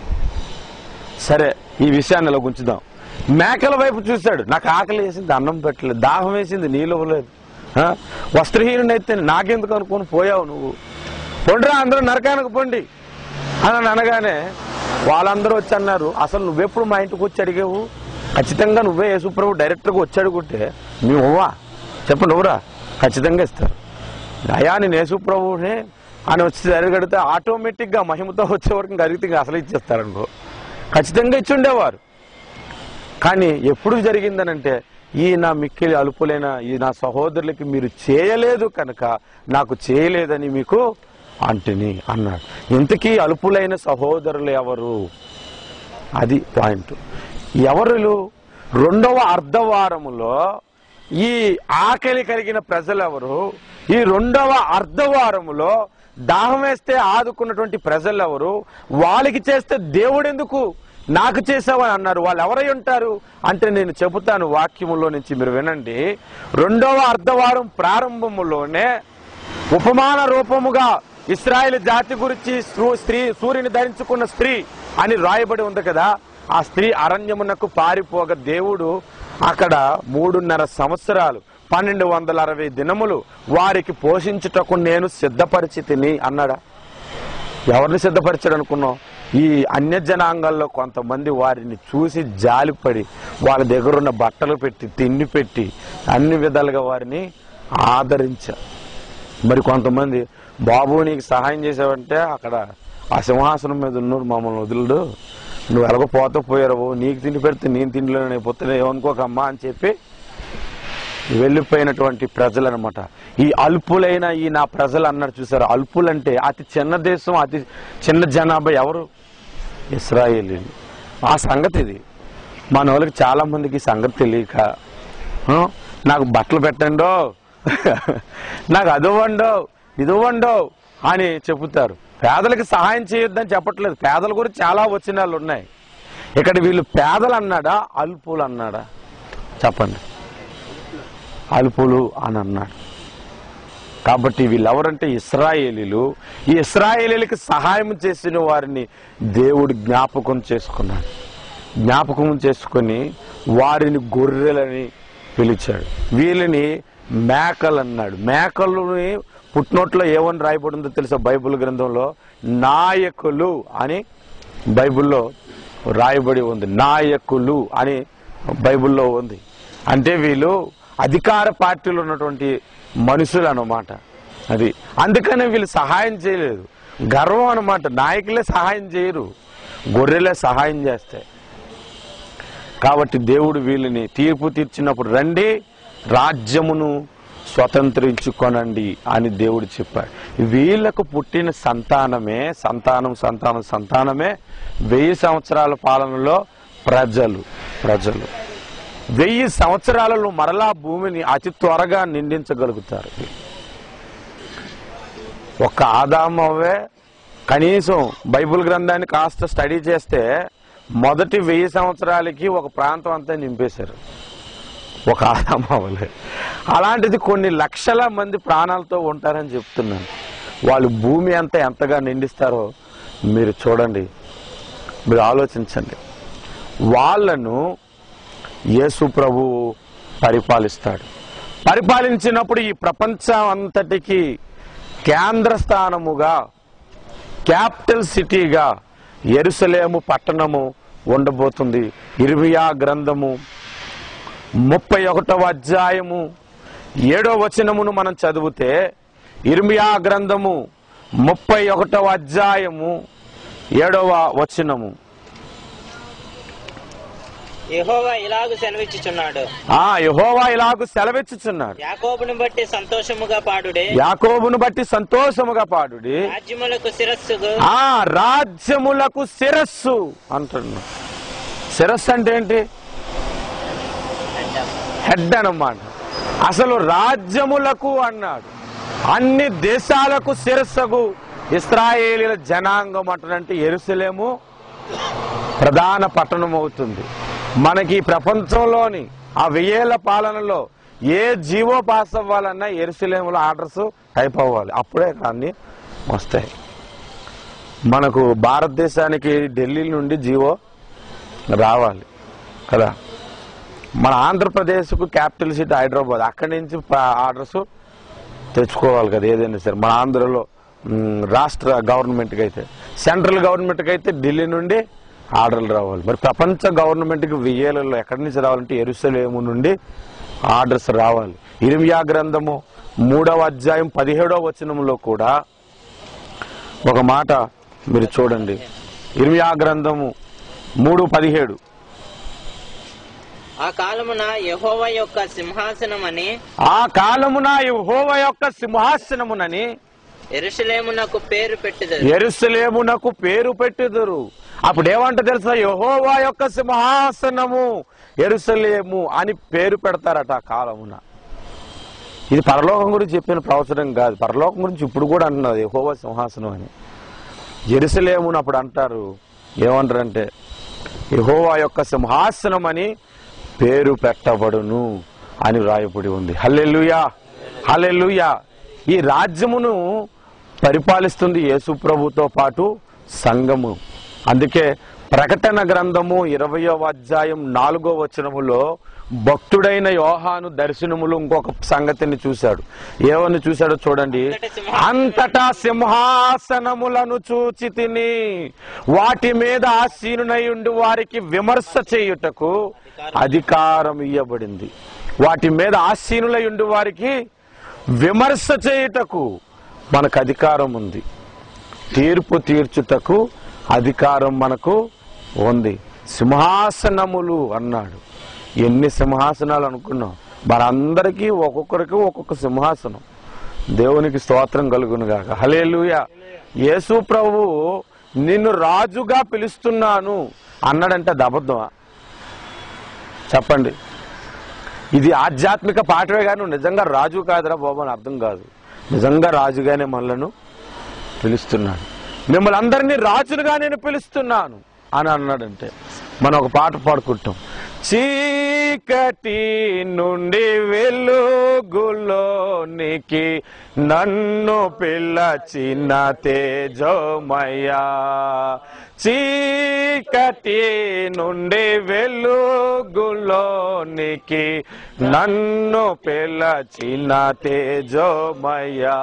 సరే ఈ విషయాన్ని ఇలా ఉంచుదాం మేకల వైపు చూశాడు నాకు ఆకలి వేసింది అన్నం పెట్టలేదు దాహం వేసింది నీళ్ళు ఇవ్వలేదు ఆ? వస్త్రహీనుడైతే నాకెందుకు అనుకుని పోయావు నువ్వు పొండిరా అందరూ నరకానికి పొండి అని అనగానే వాళ్ళందరూ వచ్చి అన్నారు అసలు నువ్వెప్పుడు మా ఇంటికి వచ్చి అడిగావు ఖచ్చితంగా నువ్వే యేసుప్రభు డైరెక్ట్గా వచ్చి అడుగుంటే మేము అవ్వా చెప్పండి నువ్వురా ఖచ్చితంగా ఇస్తారు అయా నేను యేసుప్రభునే అని వచ్చి అడిగితే ఆటోమేటిక్గా మహిమతో వచ్చే వరకు ఇంకా అడిగితే ఇంకా అసలు ఇచ్చేస్తారనుకో ఖచ్చితంగా ఇచ్చి ఉండేవారు కానీ ఎప్పుడు జరిగిందనంటే ఈ నా మిక్కిలి అలుపులైన ఈ నా సహోదరులకి మీరు చేయలేదు కనుక నాకు చేయలేదని మీకు అంటిని అన్నాడు ఇంతకీ అలుపులైన సహోదరులు ఎవరు అది పాయింట్ ఎవరులు రెండవ అర్ధవారములో ఈ ఆకలి కలిగిన ప్రజలెవరు ఈ రెండవ అర్ధవారములో దాహం వేస్తే ఆదుకున్నటువంటి ప్రజలెవరు వాళ్ళకి చేస్తే దేవుడెందుకు నాకు చేసావని అన్నారు వాళ్ళు ఎవరై ఉంటారు అంటే నేను చెబుతాను వాక్యములో నుంచి మీరు వినండి రెండవ అర్ధవారం ప్రారంభములోనే ఉపమాన రూపముగా ఇస్రాయేల్ జాతి గురించి స్త్రూ- స్త్రీ సూర్యుని ధరించుకున్న స్త్రీ అని రాయబడి ఉంది కదా ఆ స్త్రీ అరణ్యమునకు పారిపోగా దేవుడు అక్కడ మూడున్నర సంవత్సరాలు పన్నెండు వందల అరవై దినములు వారికి పోషించుటకు నేను సిద్ధపరిచి తిని అన్నాడా ఎవరిని సిద్ధపరిచాడు అనుకున్నాం ఈ అన్య జనాంగాల్లో కొంతమంది వారిని చూసి జాలిపడి వాళ్ళ దగ్గర ఉన్న బట్టలు పెట్టి తిండి పెట్టి అన్ని విధాలుగా వారిని ఆదరించారు మరి కొంతమంది బాబు నీకు సహాయం చేసావంటే అక్కడ ఆ సింహాసనం మీద ఉన్నాడు మమ్మల్ని వదులుడు నువ్వు ఎలాగో పోత పోయారు నీకు తిండి పెడితే నేను తిండిలోనే పోతే ఏమనుకోకమ్మా అని చెప్పి వెళ్ళిపోయినటువంటి ప్రజలు అనమాట ఈ అల్పులైన ఈ నా ప్రజలు అన్నారు చూసారు అల్పులంటే అతి చిన్న దేశం అతి చిన్న జనాభా ఎవరు ఇస్రాయేలీలు ఆ సంగతి ఇది మన వాళ్ళకి చాలా మందికి ఈ సంగతి తెలియక ఆ, నాకు బట్టలు పెట్టండో నాకు అదివ్వండో ఇదివ్వండో అని చెబుతారు పేదలకు సహాయం చేయొద్దని చెప్పట్లేదు పేదల గురించి చాలా వచనాలు ఉన్నాయి ఇక్కడ వీళ్ళు పేదలు అన్నాడా అల్పులు అన్నాడా చెప్పండి అల్పులు అని అన్నాడు కాబట్టి వీళ్ళెవరంటే ఇస్రాయేలీలు ఈ ఇస్రాయేలీలకి సహాయం చేసిన వారిని దేవుడు జ్ఞాపకం చేసుకున్నాడు జ్ఞాపకం చేసుకొని వారిని గొర్రెలని పిలిచాడు వీళ్ళని మేకలు అన్నాడు మేకలని పుట్టినోట్లో ఏమని రాయబడిందో తెలుసా బైబిల్ గ్రంథంలో నాయకులు అని బైబిల్లో రాయబడి ఉంది నాయకులు అని బైబిల్లో ఉంది అంటే వీళ్ళు అధికార పార్టీలో ఉన్నటువంటి మనుషులు అన్నమాట అది అందుకనే వీళ్ళు సహాయం చేయలేదు గర్వం అన్నమాట నాయకులే సహాయం చేయరు గొర్రెలే సహాయం చేస్తాయి కాబట్టి దేవుడు వీళ్ళని తీర్పు తీర్చినప్పుడు రండి రాజ్యమును స్వతంత్రించుకొనండి అని దేవుడు చెప్పాడు వీళ్ళకు పుట్టిన సంతానమే సంతానం సంతానం సంతానమే వెయ్యి సంవత్సరాల పాలనలో ప్రజలు ప్రజలు వెయ్యి సంవత్సరాలలో మరలా భూమిని అతి త్వరగా నిందించగలుగుతారు ఒక్క ఆదామవే కనీసం బైబిల్ గ్రంథాన్ని కాస్త స్టడీ చేస్తే మొదటి వెయ్యి సంవత్సరాలకి ఒక ప్రాంతం అంతా నింపేశారు ఒక ఆదామవలే అలాంటిది కొన్ని లక్షల మంది ప్రాణాలతో ఉంటారని చెప్తున్నాను వాళ్ళు భూమి అంతా ఎంతగా నిండిస్తారో మీరు చూడండి మీరు ఆలోచించండి వాళ్ళను యేసు ప్రభు పరిపాలిస్తాడు పరిపాలించినప్పుడు ఈ ప్రపంచం అంతటికి కేంద్ర స్థానముగా క్యాపిటల్ సిటీగా ఎరుసలేము పట్టణము ఉండబోతుంది ఇర్మియా గ్రంథము ముప్పై ఒకటవ అధ్యాయము ఏడో వచనమును మనం చదివితే ఇర్మియా గ్రంథము ముప్పై ఒకటవ అధ్యాయము ఏడవ వచనము యెహోవా ఇలాగు సెలవిచ్చుచున్నాడు ఆ యహోవా ఇలాగు సెలవిచ్చుచున్నాడు యాకోబుని బట్టి సంతోషముగా పాడుడే యాకోబును బట్టి సంతోషముగా పాడుడి రాజ్యములకు శిరస్సుకు ఆ రాజ్యములకు శిరస్సు అంటున్నాడు శిరస్సు అంటే ఏంటి హెడ్ అన్నమాట అసలు రాజ్యములకు అన్నాడు అన్ని దేశాలకు శిరస్సుకు ఇస్రాయేలీల జనాంగం అంటారంటే ఎరుసలేము ప్రధాన పట్టణం అవుతుంది మనకి ఈ ప్రపంచంలోని ఆ వెయ్యేళ్ల పాలనలో ఏ జీవో పాస్ అవ్వాలన్నా ఎరుసలేములో ఆర్డర్స్ టైప్ అవ్వాలి అప్పుడే అన్ని వస్తాయి మనకు భారతదేశానికి ఢిల్లీ నుండి జీవో రావాలి కదా మన ఆంధ్రప్రదేశ్కు క్యాపిటల్ సిటీ హైదరాబాద్ అక్కడి నుంచి ప- ఆర్డర్స్ తెచ్చుకోవాలి కదా ఏదైనా సరే మన ఆంధ్రలో మ్, రాష్ట్ర గవర్నమెంట్కి అయితే సెంట్రల్ గవర్నమెంట్కి అయితే ఢిల్లీ నుండి ఆర్డర్లు రావాలి మరి ప్రపంచ గవర్నమెంట్కి వెయ్యేలలో ఎక్కడి నుంచి రావాలంటే ఎరుసలేము నుండి ఆర్డర్స్ రావాలి ఇరిమియా గ్రంథము మూడవ అధ్యాయం పదిహేడవ వచనంలో కూడా ఒక మాట మీరు చూడండి ఇరిమియా గ్రంథము మూడు పదిహేడు ఆ కాలమున యెహోవా యొక్క సింహాసనమని ఆ కాలమున యెహోవా యొక్క సింహాసనమునని ఎరుషలేమునకు పేరు పెట్టిదరు ఎరుసలేమునకు పేరు పెట్టుదురు అప్పుడు ఏమంట తెలుసా యెహోవా యొక్క సింహాసనము ఎరుసలేము అని పేరు పెడతారట ఆ కాలమున ఇది పరలోకం గురించి చెప్పిన ప్రవచనం కాదు పరలోకం గురించి ఇప్పుడు కూడా అంటున్నది యెహోవా సింహాసనం అని ఎరుసలేమును అప్పుడు అంటారు ఏమంటారంటే యెహోవా యొక్క సింహాసనం అని పేరు పెట్టబడును అని రాయబడి ఉంది హల్లెలూయా హల్లెలూయా ఈ రాజ్యమును పరిపాలిస్తుంది యేసు ప్రభుతో పాటు సంఘము అందుకే ప్రకటన గ్రంథము ఇరవయో అధ్యాయం నాలుగో వచనములో భక్తుడైన యోహాను దర్శనములు ఇంకొక సంగతిని చూశాడు ఏమని చూశాడో చూడండి అంతటా సింహాసనములను చూచి తిని వాటి మీద ఆసీనునై ఉండి వారికి విమర్శ చేయుటకు అధికారం ఇవ్వబడింది వాటి మీద ఆసీనులై ఉండి వారికి విమర్శ చేయుటకు మనకు అధికారం ఉంది తీర్పు తీర్చుటకు అధికారం మనకు ఉంది సింహాసనములు అన్నాడు ఎన్ని సింహాసనాలు అనుకున్నాం మనందరికీ ఒక్కొక్కరికి ఒక్కొక్క సింహాసనం దేవునికి స్తోత్రం కలుగును గాక హలేలుయ యేసు ప్రభు నిన్ను రాజుగా పిలుస్తున్నాను అన్నాడంటే అది అబద్ధమా చెప్పండి ఇది ఆధ్యాత్మిక పాఠమే కానీ నువ్వు నిజంగా రాజు కాదురా బాబు అని అర్థం కాదు నిజంగా రాజుగానే మనలను పిలుస్తున్నాడు మిమ్మల్ని అందరినీ రాజులుగా నేను పిలుస్తున్నాను అని అన్నాడంటే మనం ఒక పాట పాడుకుంటాం చీకటి నుండి వెలుగులోనికి నన్ను పిల్లచిన తేజోమయ్యా చీకటి నుండి వెలుగులోనికి నన్ను పిలచిన తేజోమయ్యా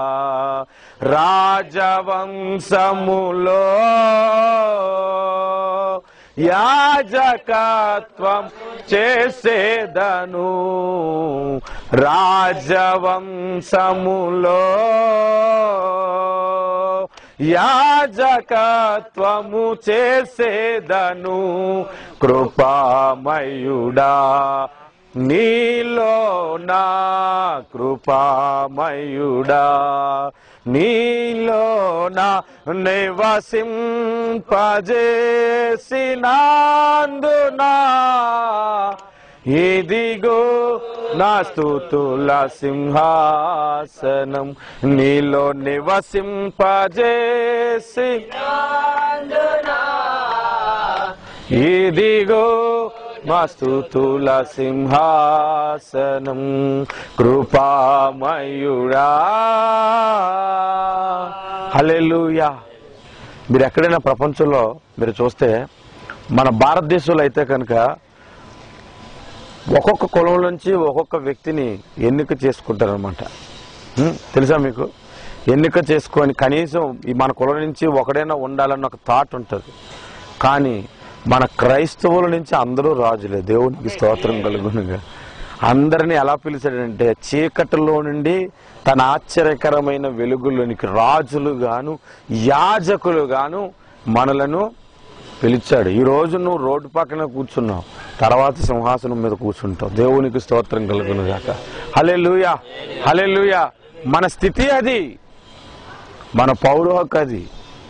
రాజవంశములో యాజకత్వం చేసేదను రాజవంశములో యాజకత్వము చేసేదను కృపామయుడా నీలో నా కృపామయుడా నీలో నా నివసింపజేసినందునా ఇదిగో నా స్తుతుల సింహాసనం నీలో నివసింపజేసి ఇదిగో మా స్తుతుల సింహాసనం కృపామయుడా హల్లెలూయా మీరు ఎక్కడైనా ప్రపంచంలో మీరు చూస్తే మన భారతదేశంలో అయితే కనుక ఒక్కొక్క కులం నుంచి ఒక్కొక్క వ్యక్తిని ఎన్నిక చేసుకుంటారనమాట తెలుసా మీకు ఎన్నిక చేసుకొని కనీసం ఈ మన కులం నుంచి ఒకడైనా ఉండాలన్న ఒక థాట్ ఉంటుంది కానీ మన క్రైస్తవుల నుంచి అందరూ రాజులే దేవునికి స్తోత్రం కలుగునుగా అందరిని ఎలా పిలిచాడంటే చీకటిలో నుండి తన ఆశ్చర్యకరమైన వెలుగులోనికి రాజులు గాను యాజకులు గాను మనలను పిలిచాడు ఈ రోజు నువ్వు రోడ్డు పక్కన కూర్చున్నావు తర్వాత సింహాసనం మీద కూర్చుంటావు దేవునికి స్తోత్రం కలుగును గాక హలే లూయా హలే మన స్థితి అది మన పౌరు హక్కు అది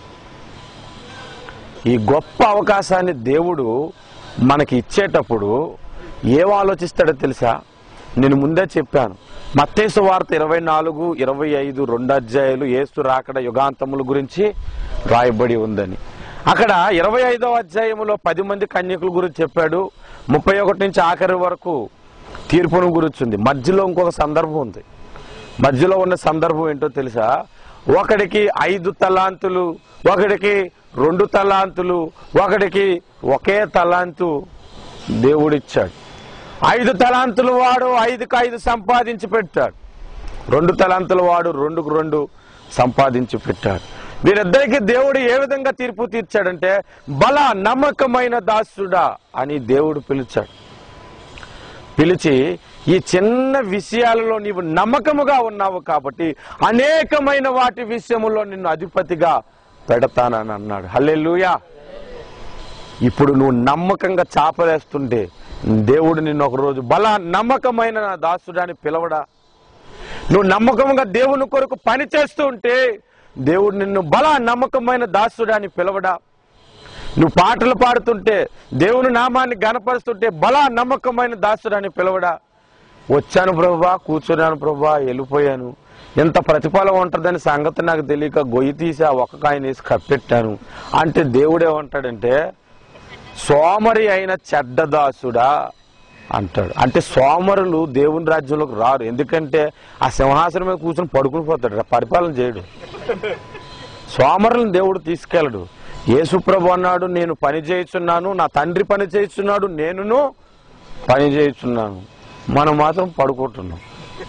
ఈ గొప్ప అవకాశాన్ని దేవుడు మనకి ఇచ్చేటప్పుడు ఏం ఆలోచిస్తాడో తెలుసా నేను ముందే చెప్పాను మత్తేసు వార్త ఇరవై నాలుగు ఇరవై ఐదు రెండు అధ్యాయులు ఏసు రాకడ యుగాంతముల గురించి రాయబడి ఉందని అక్కడ ఇరవై ఐదవ అధ్యాయములో పది మంది కన్యకుల గురించి చెప్పాడు ముప్పై ఒకటి నుంచి ఆఖరి వరకు తీర్పును గురించి ఉంది మధ్యలో ఇంకొక సందర్భం ఉంది మధ్యలో ఉన్న సందర్భం ఏంటో తెలుసా ఒకడికి ఐదు తలాంతులు ఒకడికి రెండు తలాంతులు ఒకడికి ఒకే తలాంతు దేవుడిచ్చాడు ఐదు తలాంతులు వాడు ఐదుకు ఐదు సంపాదించి పెట్టాడు రెండు తలాంతుల వాడు రెండుకు రెండు సంపాదించి పెట్టాడు వీరిద్దరికి దేవుడు ఏ విధంగా తీర్పు తీర్చాడంటే బల నమ్మకమైన దాసుడా అని దేవుడు పిలిచాడు పిలిచి ఈ చిన్న విషయాలలో నీవు నమ్మకముగా ఉన్నావు కాబట్టి అనేకమైన వాటి విషయములో నిన్ను అధిపతిగా పెడతానని అన్నాడు హల్లెలూయా ఇప్పుడు నువ్వు నమ్మకంగా చాపలేస్తుంటే దేవుడు నిన్ను ఒకరోజు బల నమ్మకమైన నా దాసుడాన్ని పిలవడా నువ్వు నమ్మకంగా దేవుని కొరకు పని చేస్తూ ఉంటే దేవుడు నిన్ను బల నమ్మకమైన దాసుడాన్ని పిలవడా నువ్వు పాటలు పాడుతుంటే దేవుని నామాన్ని గనపరుస్తుంటే బల నమ్మకమైన దాసుడాన్ని పిలవడా వచ్చాను ప్రభా కూర్చున్నాను ప్రభా వెళ్ళిపోయాను ఎంత ప్రతిఫలం ఉంటుందని సంగతి నాకు తెలియక గొయ్యి తీసి ఆ ఒక్క కాయని వేసి కప్పెట్టాను అంటే దేవుడేమంటాడంటే సోమరి అయిన చెడ్డదాసుడా అంటాడు అంటే సోమరులు దేవుని రాజ్యంలోకి రారు ఎందుకంటే ఆ సింహాసనం మీద కూర్చొని పడుకుని పోతాడు పరిపాలన చేయడు సోమరులను దేవుడు తీసుకెళ్ళడు యేసుప్రభు అన్నాడు నేను పని చేయుచున్నాను నా తండ్రి పని చేయుచున్నాడు నేనును పని చేయుచున్నాను మనం మాత్రం పడుకుంటున్నాం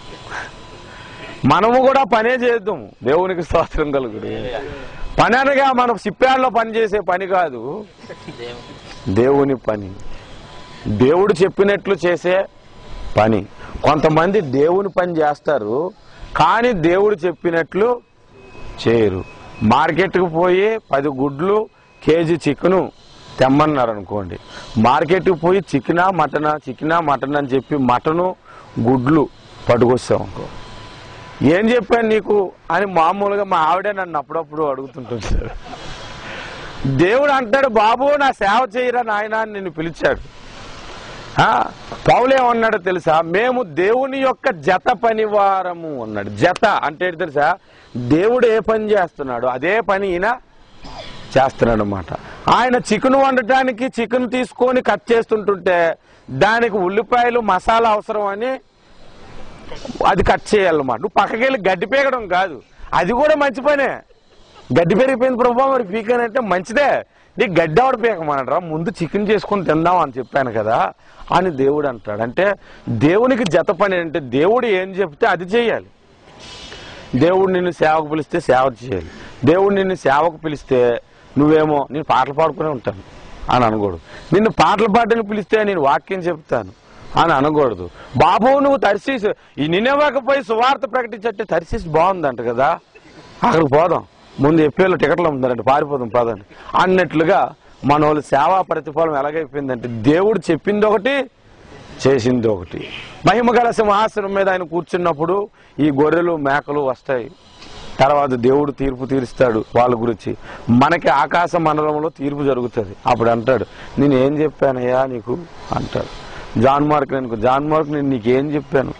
మనము కూడా పనే చేద్దాం దేవునికి స్తోత్రం కలుగుడు పని అనగా మనం సిప్పాడలో పని చేసే పని కాదు దేవుని దేవుని పని దేవుడు చెప్పినట్లు చేసే పని కొంతమంది దేవుని పని చేస్తారు కానీ దేవుడు చెప్పినట్లు చేయరు మార్కెట్కి పోయి పది గుడ్లు కేజీ చికెను తెమ్మన్నారు అనుకోండి మార్కెట్కి పోయి చికెనా మటనా చికెనా మటన్ అని చెప్పి మటను గుడ్లు పట్టుకొస్తాం అనుకో ఏం చెప్పాను నీకు అని మామూలుగా మా ఆవిడే నన్ను అప్పుడప్పుడు అడుగుతుంటుంది సార్ దేవుడు అంటాడు బాబు నా సేవ చేయరా నాయన అని నిన్ను పిలిచాడు ఆ, పౌలు ఏమన్నాడో తెలుసా మేము దేవుని యొక్క జత పనివారము అన్నాడు జత అంటే ఏంటి తెలుసా దేవుడు ఏ పని చేస్తున్నాడు అదే పని ఈయన చేస్తున్నాడు అనమాట ఆయన చికెన్ వండటానికి చికెన్ తీసుకొని కట్ చేస్తుంటుంటే దానికి ఉల్లిపాయలు మసాలా అవసరం అని అది కట్ చేయాలన్నమాట నువ్వు పక్కకి వెళ్ళి గడ్డి పీకడం కాదు అది కూడా మంచి పనే గడ్డి పెరిగిపోయింది ప్రభావ మరి పీకనంటే మంచిదే నీకు గడ్డి ఆవిడ పీకమనరా ముందు చికెన్ చేసుకుని తిందాం అని చెప్పాను కదా అని దేవుడు అంటాడు అంటే దేవునికి జత పని అంటే దేవుడు ఏం చెప్తే అది చేయాలి దేవుడు నిన్ను సేవకు పిలిస్తే సేవ చేయాలి దేవుడు నిన్ను సేవకు పిలిస్తే నువ్వేమో నేను పాటలు పాడుకునే ఉంటాను అని అనకూడదు నిన్ను పాటలు పాడడానికి పిలిస్తే నేను వాక్యం చెప్తాను అని అనకూడదు బాబు నువ్వు తర్సీస్ ఈ నిన్నవాకపోయి సువార్త ప్రకటించట్టే తర్సీస్ బాగుందంట కదా అక్కడికి పోదాం ముందు ఎప్పేళ్ళు టికెట్లు అమ్ముతారంటే పారిపోదాం పదండి అన్నట్లుగా మన వాళ్ళు సేవా ప్రతిఫలం ఎలాగైపోయిందంటే దేవుడు చెప్పింది ఒకటి చేసింది ఒకటి మహిమగల సింహాసనం మీద ఆయన కూర్చున్నప్పుడు ఈ గొర్రెలు మేకలు వస్తాయి తర్వాత దేవుడు తీర్పు తీరుస్తాడు వాళ్ళ గురించి మనకి ఆకాశ మండలంలో తీర్పు జరుగుతుంది అప్పుడు అంటాడు నేను ఏం చెప్పానయ్యా నీకు అంటాడు జాన్ మార్క్ నేను జాన్ మార్క్ నేను నీకేం చెప్పాను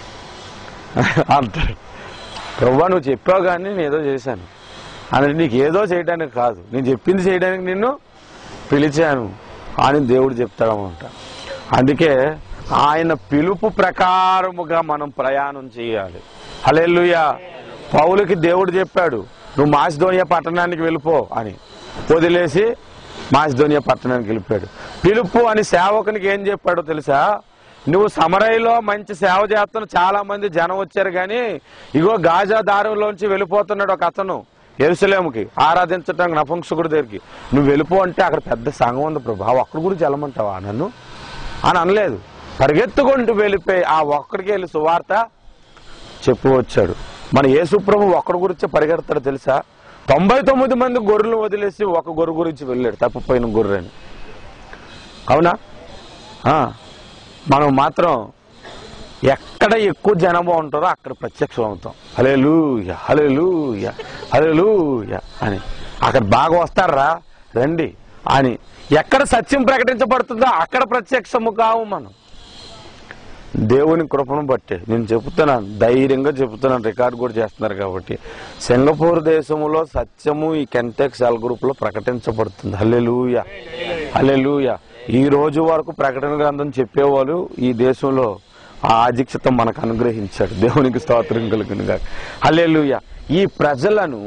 అంటాడు ప్రభా నువ్వు చెప్పావు కానీ నేను ఏదో చేశాను అని నీకు ఏదో చేయడానికి కాదు నేను చెప్పింది చేయడానికి నిన్ను పిలిచాను అని దేవుడు చెప్తాడనమాట అందుకే ఆయన పిలుపు ప్రకారముగా మనం ప్రయాణం చేయాలి హల్లెలూయా పౌలుకి దేవుడు చెప్పాడు నువ్వు మాసిధోనియా పట్టణానికి వెళ్ళిపో అని వదిలేసి మాసిధోనియా పట్టణానికి వెళ్ళిపోయాడు పిలుపు అని సేవకునికి ఏం చెప్పాడో తెలుసా నువ్వు సమరయ్యలో మంచి సేవ చేస్తున్న చాలా మంది జనం వచ్చారు కానీ ఇగో గాజా దారిలోంచి వెళ్ళిపోతున్నాడు ఒక అతను ఎరుసలేముకి ఆరాధించడానికి నపుంసకుడి దగ్గరికి నువ్వు వెళ్ళిపో అంటే అక్కడ పెద్ద సంఘం ఉంది ప్రభా ఒక్కడి గురించి వెళ్ళమంటావా నన్ను అని అనలేదు పరిగెత్తుకుంటూ వెళ్ళిపోయి ఆ ఒక్కడికి వెళ్ళి సువార్త చెప్పు వచ్చాడు మన యేసుప్రభు ఒక్కడి గురించే పరిగెడతాడు తెలుసా తొంభై తొమ్మిది మంది గొర్రెలు వదిలేసి ఒక గొర్రె గురించి వెళ్ళాడు తప్పిపోయిన గొర్రెని అవునా ఆ, మనం మాత్రం ఎక్కడ ఎక్కువ జనాభా ఉంటారో అక్కడ ప్రత్యక్షం అవుతాం హలేలుయ హలేలుయ హలేలుయ అని అక్కడ బాగా వస్తారా రండి అని ఎక్కడ సత్యం ప్రకటించబడుతుందో అక్కడ ప్రత్యక్షము కావు మనం దేవుని కృపను బట్టి నేను చెప్తున్నాను ధైర్యంగా చెప్తున్నాను రికార్డ్ కూడా చేస్తున్నారు కాబట్టి సింగపూర్ దేశంలో సత్యము ఈ కెంటెక్ సెల్ గ్రూప్ లో ప్రకటించబడుతుంది హల్లెలూయ హల్లెలూయ ఈ రోజు వరకు ప్రకటన గ్రంథం చెప్పేవాళ్ళు ఈ దేశంలో ఆ ఆధిక్యత మనకు అనుగ్రహించాడు దేవునికి స్తోత్రం కలిగినగా హల్లెలూయ ఈ ప్రజలను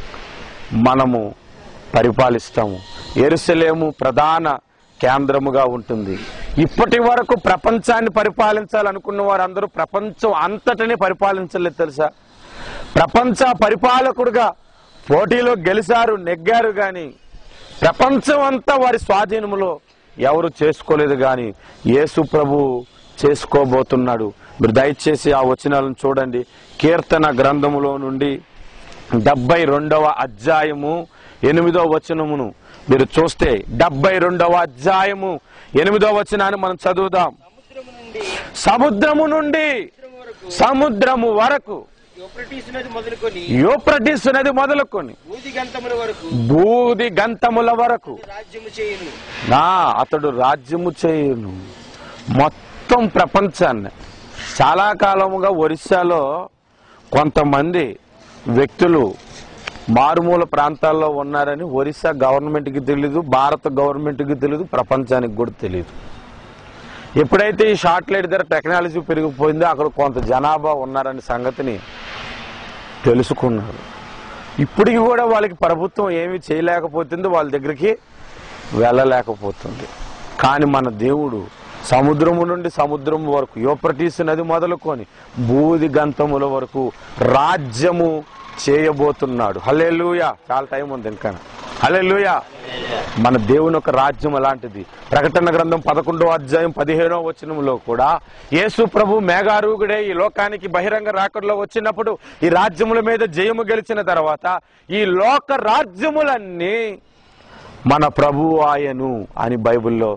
మనము పరిపాలిస్తాము ఎరుసలేము ప్రధాన కేంద్రముగా ఉంటుంది ఇప్పటి వరకు ప్రపంచాన్ని పరిపాలించాలనుకున్న వారందరూ ప్రపంచం అంతటిని పరిపాలించలేదు తెలుసా ప్రపంచ పరిపాలకుడుగా పోటీలో గెలిచారు నెగ్గారు గాని ప్రపంచం అంతా వారి స్వాధీనములో ఎవరు చేసుకోలేదు గాని యేసు ప్రభు చేసుకోబోతున్నాడు మీరు దయచేసి ఆ వచనాలను చూడండి కీర్తన గ్రంథములో నుండి డెబ్బై రెండవ అధ్యాయము ఎనిమిదో వచనమును మీరు చూస్తే డెబ్బై రెండవ అధ్యాయము ఎనిమిదో వచనాన్ని మనం చదువుదాం సముద్రము నుండి సముద్రము సముద్రము వరకు వరకు యూఫ్రటీస్ నది మొదలుకొని యూప్రటిస్ నది మొదలుకొని బూది గంతముల వరకు బూది గంతముల వరకు రాజ్యము చేయును నా అతడు రాజ్యము చేయును మొత్తం ప్రపంచాన్ని చాలా కాలముగా ఒరిస్సాలో కొంతమంది వ్యక్తులు మారుమూల ప్రాంతాల్లో ఉన్నారని ఒరిస్సా గవర్నమెంట్కి తెలియదు భారత గవర్నమెంట్కి తెలియదు ప్రపంచానికి కూడా తెలియదు ఎప్పుడైతే ఈ షార్ట్లైట్ ధర టెక్నాలజీ పెరిగిపోయిందో అక్కడ కొంత జనాభా ఉన్నారనే సంగతిని తెలుసుకున్నారు ఇప్పటికి కూడా వాళ్ళకి ప్రభుత్వం ఏమీ చేయలేకపోతుంది వాళ్ళ దగ్గరికి వెళ్ళలేకపోతుంది కానీ మన దేవుడు సముద్రము నుండి సముద్రం వరకు యోప్రటీస్ నది మొదలుకొని బూది గంతముల వరకు రాజ్యము చేయబోతున్నాడు హల్లెలూయా చాలా టైం ఉంది ఇంకా హల్లెలూయా మన దేవుని యొక్క రాజ్యం అలాంటిది ప్రకటన గ్రంథం పదకొండో అధ్యాయం పదిహేనో వచనంలో కూడా యేసు ప్రభు మేఘారూగుడే ఈ లోకానికి బహిరంగ రాకడలో వచ్చినప్పుడు ఈ రాజ్యముల మీద జయము గెలిచిన తర్వాత ఈ లోక రాజ్యములన్నీ మన ప్రభు ఆయను అని బైబిల్లో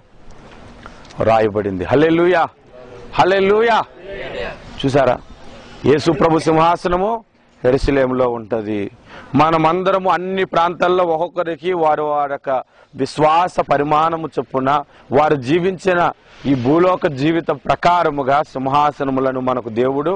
రాయబడింది హల్లెలూయా హల్లెలూయా చూసారా యేసు ప్రభు సింహాసనము ఎరుసలేంలో ఉంటది మనమందరము అన్ని ప్రాంతాల్లో ఒక్కొక్కరికి వారు వారి యొక్క విశ్వాస పరిమాణము చొప్పున వారు జీవించిన ఈ భూలోక జీవిత ప్రకారముగా సింహాసనములను మనకు దేవుడు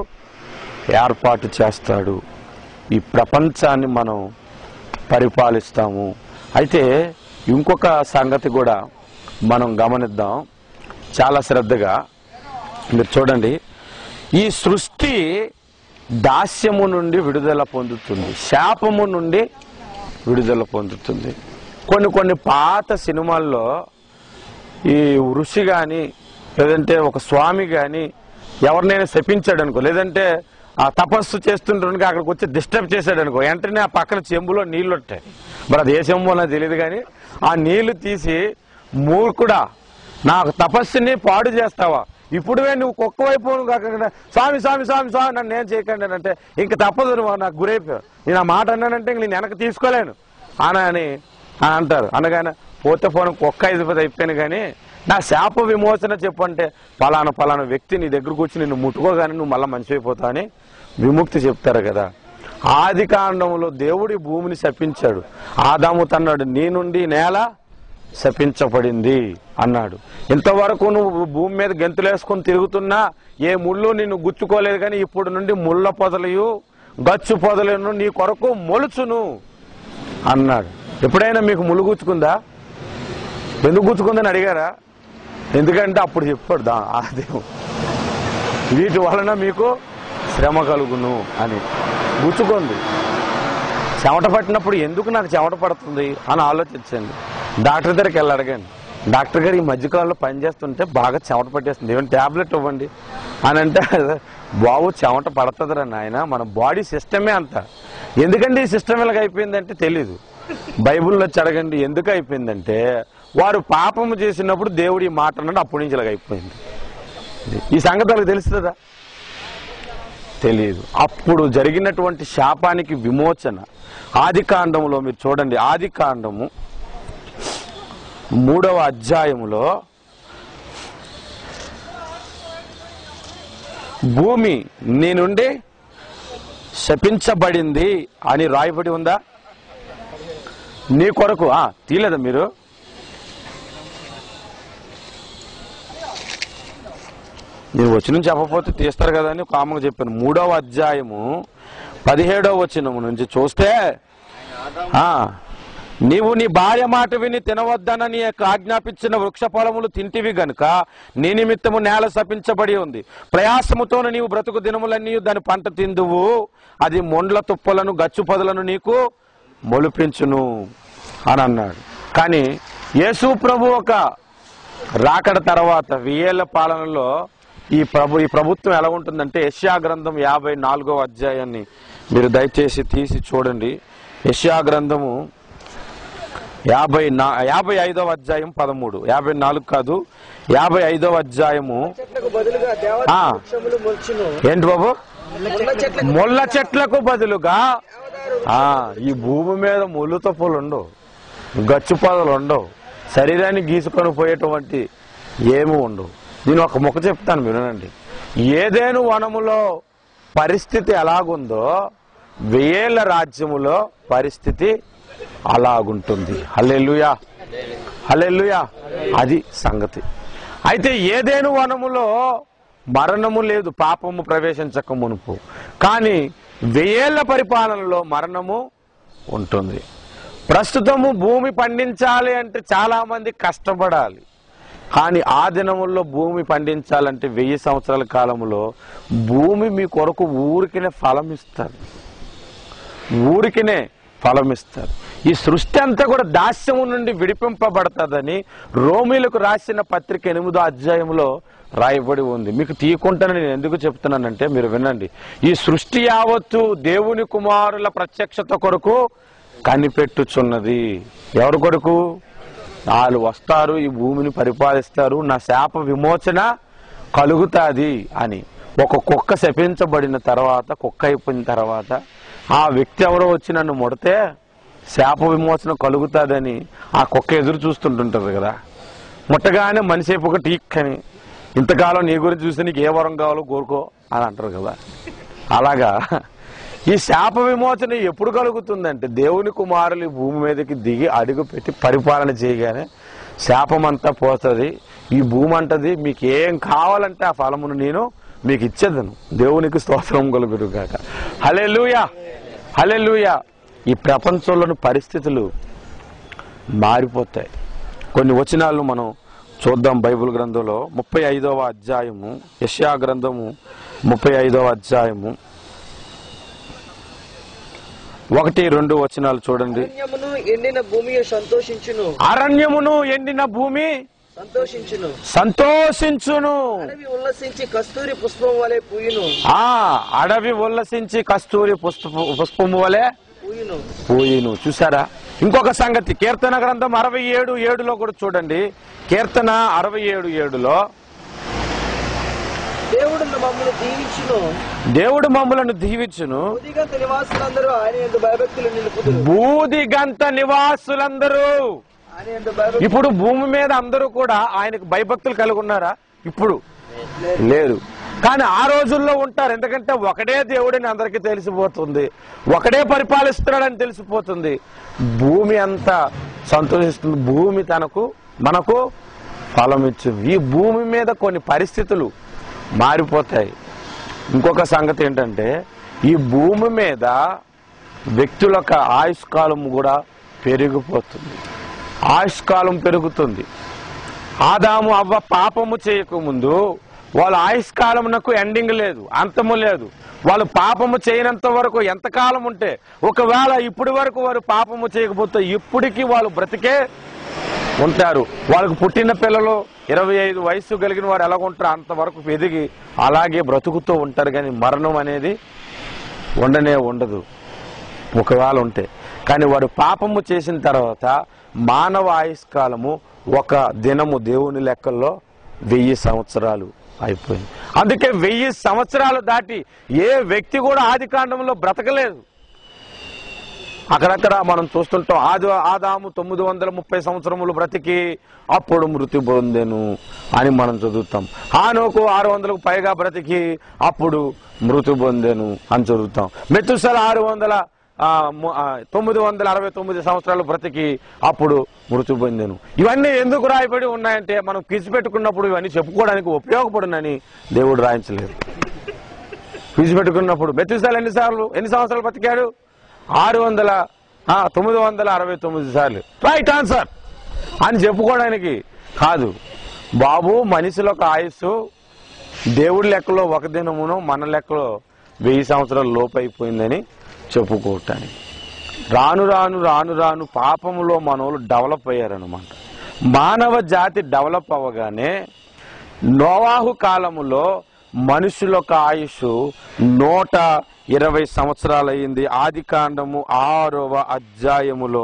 ఏర్పాటు చేస్తాడు ఈ ప్రపంచాన్ని మనం పరిపాలిస్తాము అయితే ఇంకొక సంగతి కూడా మనం గమనిద్దాం చాలా శ్రద్ధగా మీరు చూడండి ఈ సృష్టి దాస్యము నుండి విడుదల పొందుతుంది శాపము నుండి విడుదల పొందుతుంది కొన్ని కొన్ని పాత సినిమాల్లో ఈ ఋషి గాని లేదంటే ఒక స్వామి గాని ఎవరినైనా శపించాడు అనుకో లేదంటే ఆ తపస్సు చేస్తుంటానికి అక్కడికి వచ్చి డిస్టర్బ్ చేశాడు అనుకో వెంటనే ఆ పక్కన చెంబులో నీళ్లు ఉంటాయి మరి అది ఏ చెంబు నాకు తెలియదు కానీ ఆ నీళ్లు తీసి మూర్ఖుడా నాకు తపస్సుని పాడు చేస్తావా ఇప్పుడువే నువ్వు కుక్క వైపు కాకుండా స్వామి స్వామి స్వామి స్వామి నన్ను నేను చేయకండి అని అంటే ఇంక తప్పదు నువ్వు నాకు గురైపోయావు నేను ఆ మాట అన్నానంటే ఇంక నేను వెనక తీసుకోలేను అని అని అని అంటారు అనగానే పోతే ఫోన్ కుక్క ఐదు అయిపోయాను కానీ నా శాప విమోచన చెప్పంటే పలానా పలానా వ్యక్తి నీ దగ్గరకు వచ్చి నిన్ను ముట్టుకోగానే నువ్వు మళ్ళీ మంచి అయిపోతావు అని విముక్తి చెప్తారు కదా ఆది కాండంలో దేవుడి భూమిని శపించాడు ఆదాము తన్నాడు నీ నుండి నేల శపించబడింది అన్నాడు ఇంతవరకు నువ్వు భూమి మీద గెంతులేసుకొని తిరుగుతున్నా ఏ ముళ్ళు నిన్ను గుచ్చుకోలేదు కానీ ఇప్పుడు నుండి ముళ్ళ పొదలయు గచ్చు పొదలను నీ కొరకు మొలుచును అన్నాడు ఎప్పుడైనా మీకు ముళ్ళు గుచ్చుకుందా ఎందుకు గుచ్చుకుందని అడిగారా ఎందుకంటే అప్పుడు చెప్పాడు దా ఆ దేవుడు వీటి వలన మీకు శ్రమ కలుగును అని గుచ్చుకుంది చెమట పట్టినప్పుడు ఎందుకు నాకు చెమట పడుతుంది అని ఆలోచించండి డాక్టర్ దగ్గరికి వెళ్ళి అడగండి డాక్టర్ గారు ఈ మధ్యకాలంలో పని చేస్తుంటే బాగా చెమట పట్టేస్తుంది ఏమైనా ట్యాబ్లెట్ ఇవ్వండి అని అంటే బాబు చెమట పడుతుందిరా నాయన మన బాడీ సిస్టమే అంత ఎందుకంటే ఈ సిస్టమ్ ఇలాగ అయిపోయిందంటే తెలీదు బైబిల్లో వచ్చి అడగండి ఎందుకు అయిపోయిందంటే వారు పాపము చేసినప్పుడు దేవుడి ఈ మాట అన్నాడు అప్పటి నుంచి ఇలాగ అయిపోయింది ఈ సంగతి వాళ్ళకి తెలుస్తుందా తెలియదు అప్పుడు జరిగినటువంటి శాపానికి విమోచన ఆది కాండంలో మీరు చూడండి ఆది కాండము మూడవ అధ్యాయములో భూమి నీ నుండి శపించబడింది అని రాయబడి ఉందా నీ కొరకు ఆ తీలేదా మీరు నేను వచ్చిన చెప్పకపోతే తీస్తారు కదా అని కామగా చెప్పాను మూడవ అధ్యాయము పదిహేడవ వచనము నుంచి చూస్తే ఆ నీవు నీ భార్య మాట విని తినవద్దనని ఆజ్ఞాపించిన వృక్ష ఫలములు తింటివి గనుక నీ నిమిత్తము నేల శపించబడి ఉంది ప్రయాసముతోను నీవు బ్రతుకు దినములన్నీ దాని పంట తిందువు అది మొండ్ల తుప్పలను గచ్చు పొదలను నీకు మొలిపించును అని అన్నాడు కానీ యేసు ప్రభు ఒక రాకడ తర్వాత వెయ్యేళ్ల పాలనలో ఈ ప్రభు ఈ ప్రభుత్వం ఎలా ఉంటుందంటే యష్యా గ్రంథం యాభై నాలుగో అధ్యాయాన్ని మీరు దయచేసి తీసి చూడండి యష్యా గ్రంథము యాభై నా యాభై ఐదవ అధ్యాయం పదమూడు యాభై నాలుగు కాదు యాభై ఐదవ అధ్యాయము చెట్లకు బదులుగా దేవత ఆ. వృక్షములు మొల్చును ఏంటి బాబు ముళ్ళ చెట్లకు ముళ్ళ చెట్లకు బదులుగా ఆ ఈ భూమి మీద ముళ్ళు తప్పులు ఉండవు గచ్చు పొదలు ఉండవు శరీరాన్ని గీసుకొని పోయేటువంటి ఏమి ఉండవు నేను ఒక ముఖ చెప్తాను వినండి ఏదేను వనములో పరిస్థితి ఎలాగుందో వెయ్యేళ్ల రాజ్యములో పరిస్థితి అలాగుంటుంది హల్లెలూయా హల్లెలూయా అది సంగతి అయితే ఏదేను వనములో మరణము లేదు పాపము ప్రవేశించక మునుపు కానీ వెయ్యేళ్ల పరిపాలనలో మరణము ఉంటుంది ప్రస్తుతము భూమి పండించాలి అంటే చాలా మంది కష్టపడాలి కానీ ఆ దినముల్లో భూమి పండించాలంటే వెయ్యి సంవత్సరాల కాలంలో భూమి మీ కొరకు ఊరికినే ఫలం ఇస్తారు ఊరికినే ఫలం ఇస్తారు ఈ సృష్టి అంతా కూడా దాస్యము నుండి విడిపింపబడతాదని రోమిలకు రాసిన పత్రిక ఎనిమిదో అధ్యాయంలో రాయబడి ఉంది మీకు తీయకుంటాను నేను ఎందుకు చెప్తున్నానంటే మీరు వినండి ఈ సృష్టి యావత్తు దేవుని కుమారుల ప్రత్యక్షత కొరకు కనిపెట్టుచున్నది ఎవరి కొరకు వాళ్ళు వస్తారు ఈ భూమిని పరిపాలిస్తారు నా శాప విమోచన కలుగుతాది అని ఒక కుక్క శపించబడిన తర్వాత కుక్క అయిపోయిన తర్వాత ఆ వ్యక్తి ఎవరో వచ్చి నన్ను ముడితే శాప విమోచన కలుగుతాదని ఆ కుక్క ఎదురు చూస్తుంటుంటది కదా ముట్టగానే మనిషి అయిపోక టీక్ అని ఇంతకాలం నీ గురించి చూస్తే నీకు ఏ వరం కావాలో కోరుకో అని అంటారు కదా అలాగా ఈ శాప విమోచన ఎప్పుడు కలుగుతుందంటే దేవుని కుమారులు ఈ భూమి మీదకి దిగి అడుగు పెట్టి పరిపాలన చేయగానే శాపమంతా పోతుంది ఈ భూమి అంటది మీకు ఏం కావాలంటే ఆ ఫలమును నేను మీకు ఇచ్చేదను దేవునికి స్తోత్రం కలుగురుగాక హలెలుయా హలెలుయా ఈ ప్రపంచంలోని పరిస్థితులు మారిపోతాయి కొన్ని వచనాలను మనం చూద్దాం బైబిల్ గ్రంథంలో ముప్పై ఐదవ అధ్యాయము యష్యా గ్రంథము ముప్పై ఐదవ అధ్యాయము ఒకటి రెండు వచనాలు చూడండి అరణ్యమును ఎండిన భూమి సంతోషించును అరణ్యమును ఎండిన భూమి సంతోషించును సంతోషించును అడవి ఉల్లసించి కస్తూరి పుష్పం వలె పూయును ఆ అడవి ఉల్లసించి కస్తూరి పుష్ప పుష్పము వలె పూయును పోయిను చూసారా ఇంకొక సంగతి కీర్తన గ్రంథం అరవై ఏడు ఏడులో కూడా చూడండి కీర్తన అరవై ఏడు ఏడులో దేవుడు మమ్మల్ని దీవించును దేవుడు మమ్ములను దీవించును ఉదిగంత నివాసులందరూ ఆయన ఎందు భయభక్తులు నిలుపుదురు బూదిగంత నివాసులందరూ ఆయన ఎందు భయభక్తులు ఇప్పుడు భూమి మీద అందరూ కూడా ఆయనకు భయభక్తులు కలిగి ఉన్నారా ఇప్పుడు లేరు కానీ ఆ రోజుల్లో ఉంటారు ఎందుకంటే ఒకడే దేవుడని అందరికీ తెలిసిపోతుంది ఒకడే పరిపాలిస్తున్నాడని తెలిసిపోతుంది భూమి అంతా సంతోషిస్తుంది భూమి తనకు మనకు ఫలం ఇచ్చు ఈ భూమి మీద కొన్ని పరిస్థితులు మారిపోతాయి ఇంకొక సంగతి ఏంటంటే ఈ భూమి మీద వ్యక్తుల యొక్క ఆయుష్కాలం కూడా పెరిగిపోతుంది ఆయుష్కాలం పెరుగుతుంది ఆదాము అవ్వ పాపము చేయకముందు వాళ్ళ ఆయుష్కాలమునకు ఎండింగ్ లేదు అంతము లేదు వాళ్ళు పాపము చేయనంత వరకు ఎంతకాలం ఉంటే ఒకవేళ ఇప్పటి వరకు వారు పాపము చేయకపోతే ఇప్పటికీ వాళ్ళు బ్రతికే ఉంటారు వాళ్ళకు పుట్టిన పిల్లలు ఇరవై ఐదు వయసు కలిగిన వారు ఎలా ఉంటారు అంతవరకు ఎదిగి అలాగే బ్రతుకుతూ ఉంటారు కానీ మరణం అనేది ఉండనే ఉండదు ఒకవేళ ఉంటే కానీ వాడు పాపము చేసిన తర్వాత మానవ ఆయుష్కాలము ఒక దినము దేవుని లెక్కల్లో వెయ్యి సంవత్సరాలు అయిపోయింది అందుకే వెయ్యి సంవత్సరాలు దాటి ఏ వ్యక్తి కూడా ఆది కాండంలో బ్రతకలేదు అక్కడక్కడ మనం చూస్తుంటాం ఆది ఆదాము తొమ్మిది వందల ముప్పై సంవత్సరములు బ్రతికి అప్పుడు మృతి పొందెను అని మనం చదువుతాం హానోకు ఆరు వందలకు పైగా బ్రతికి అప్పుడు మృతి పొందెను అని చదువుతాం మెతుసల ఆరు వందల ఆ, ము- ఆ, తొమ్మిది వందల అరవై తొమ్మిది సంవత్సరాలు బ్రతికి అప్పుడు మృతి పొందెను ఇవన్నీ ఎందుకు రాయబడి ఉన్నాయంటే మనం క్విజ్ పెట్టుకున్నప్పుడు ఇవన్నీ చెప్పుకోవడానికి ఉపయోగపడునని దేవుడు రాయించలేదు ఫీజు పెట్టుకున్నప్పుడు మెతుసాలు ఎన్నిసార్లు ఎన్ని సంవత్సరాలు బతికాడు ఆరు వందల ఆ, తొమ్మిది వందల అరవై తొమ్మిది సార్లు రైట్ ఆన్సర్ అని చెప్పుకోవడానికి కాదు బాబు మనిషిలో ఒక ఆయుస్సు దేవుడి లెక్కలో ఒక దినమును మన లెక్కలో వెయ్యి సంవత్సరాల లోపు అయిపోయిందని చెప్పుకోవటానికి రాను రాను రాను రాను పాపములో మనోళ్ళు డెవలప్ అయ్యారనమాట మానవ జాతి డెవలప్ అవ్వగానే నోవాహు కాలములో మనుషుల యొక్క ఆయుష్ నూట ఇరవై సంవత్సరాలయ్యింది ఆది కాండము ఆరవ అధ్యాయములో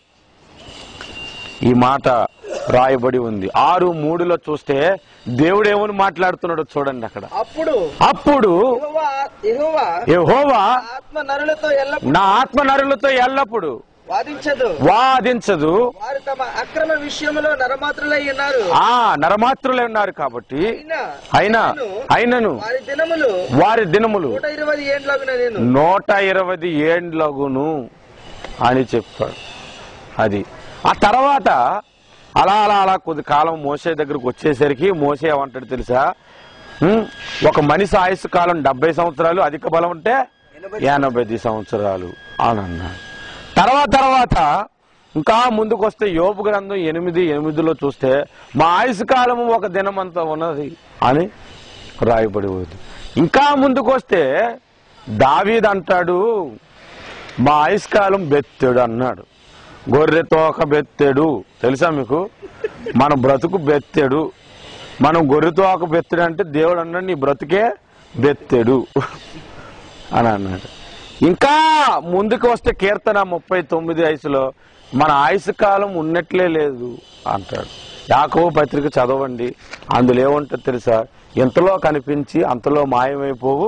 ఈ మాట రాయబడి ఉంది ఆరు మూడులో చూస్తే దేవుడు ఏమని మాట్లాడుతున్నాడో చూడండి అక్కడ అప్పుడు అప్పుడు యెహోవా యెహోవా యెహోవా ఆత్మ నరులతో ఎల్లప్పుడు నా ఆత్మ నరులతో ఎల్లప్పుడు వాదించదు వాదించదు వారు తమ అక్రమ విషయంలో నరమాత్రులై ఉన్నారు ఆ నరమాత్రులే ఉన్నారు కాబట్టి అయినా అయినా అయినను వారి దినములు వారి దినములు నూట ఇరవై ఏండ్లగున నేను నూట ఇరవై ఏండ్లగును అని చెప్పాడు అది ఆ తర్వాత అలా అలా అలా కొద్ది కాలం మోసే దగ్గరకు వచ్చేసరికి మోసే ఏమంటాడు తెలుసా ఉం? ఒక మనిషి ఆయుష్ కాలం డెబ్బై సంవత్సరాలు అధిక బలం ఉంటే ఎనభై సంవత్సరాలు అని అన్నాడు తర్వాత తర్వాత ఇంకా ముందుకు వస్తే యోపు గ్రంథం ఎనిమిది ఎనిమిదిలో చూస్తే మా ఆయుష్ కాలము ఒక దినమంతా ఉన్నది అని రాయబడి ఉంది ఇంకా ముందుకు వస్తే దావీద్ అంటాడు మా ఆయుష్కాలం బెత్తెడు అన్నాడు గొర్రె తోక బెత్తెడు తెలుసా మీకు మన బ్రతుకు బెత్తెడు మనం గొర్రె తోక బెత్తెడు అంటే దేవుడు అన్నాడు నీ బ్రతుకే బెత్తెడు అని అన్నాడు ఇంకా ముందుకు వస్తే కీర్తన ముప్పై తొమ్మిది వయసులో మన ఆయుష్ కాలం ఉన్నట్లే లేదు అంటాడు యాకవ పత్రిక చదవండి అందులో ఏముంటుంది తెలుసా ఎంతలో కనిపించి అంతలో మాయమైపోవు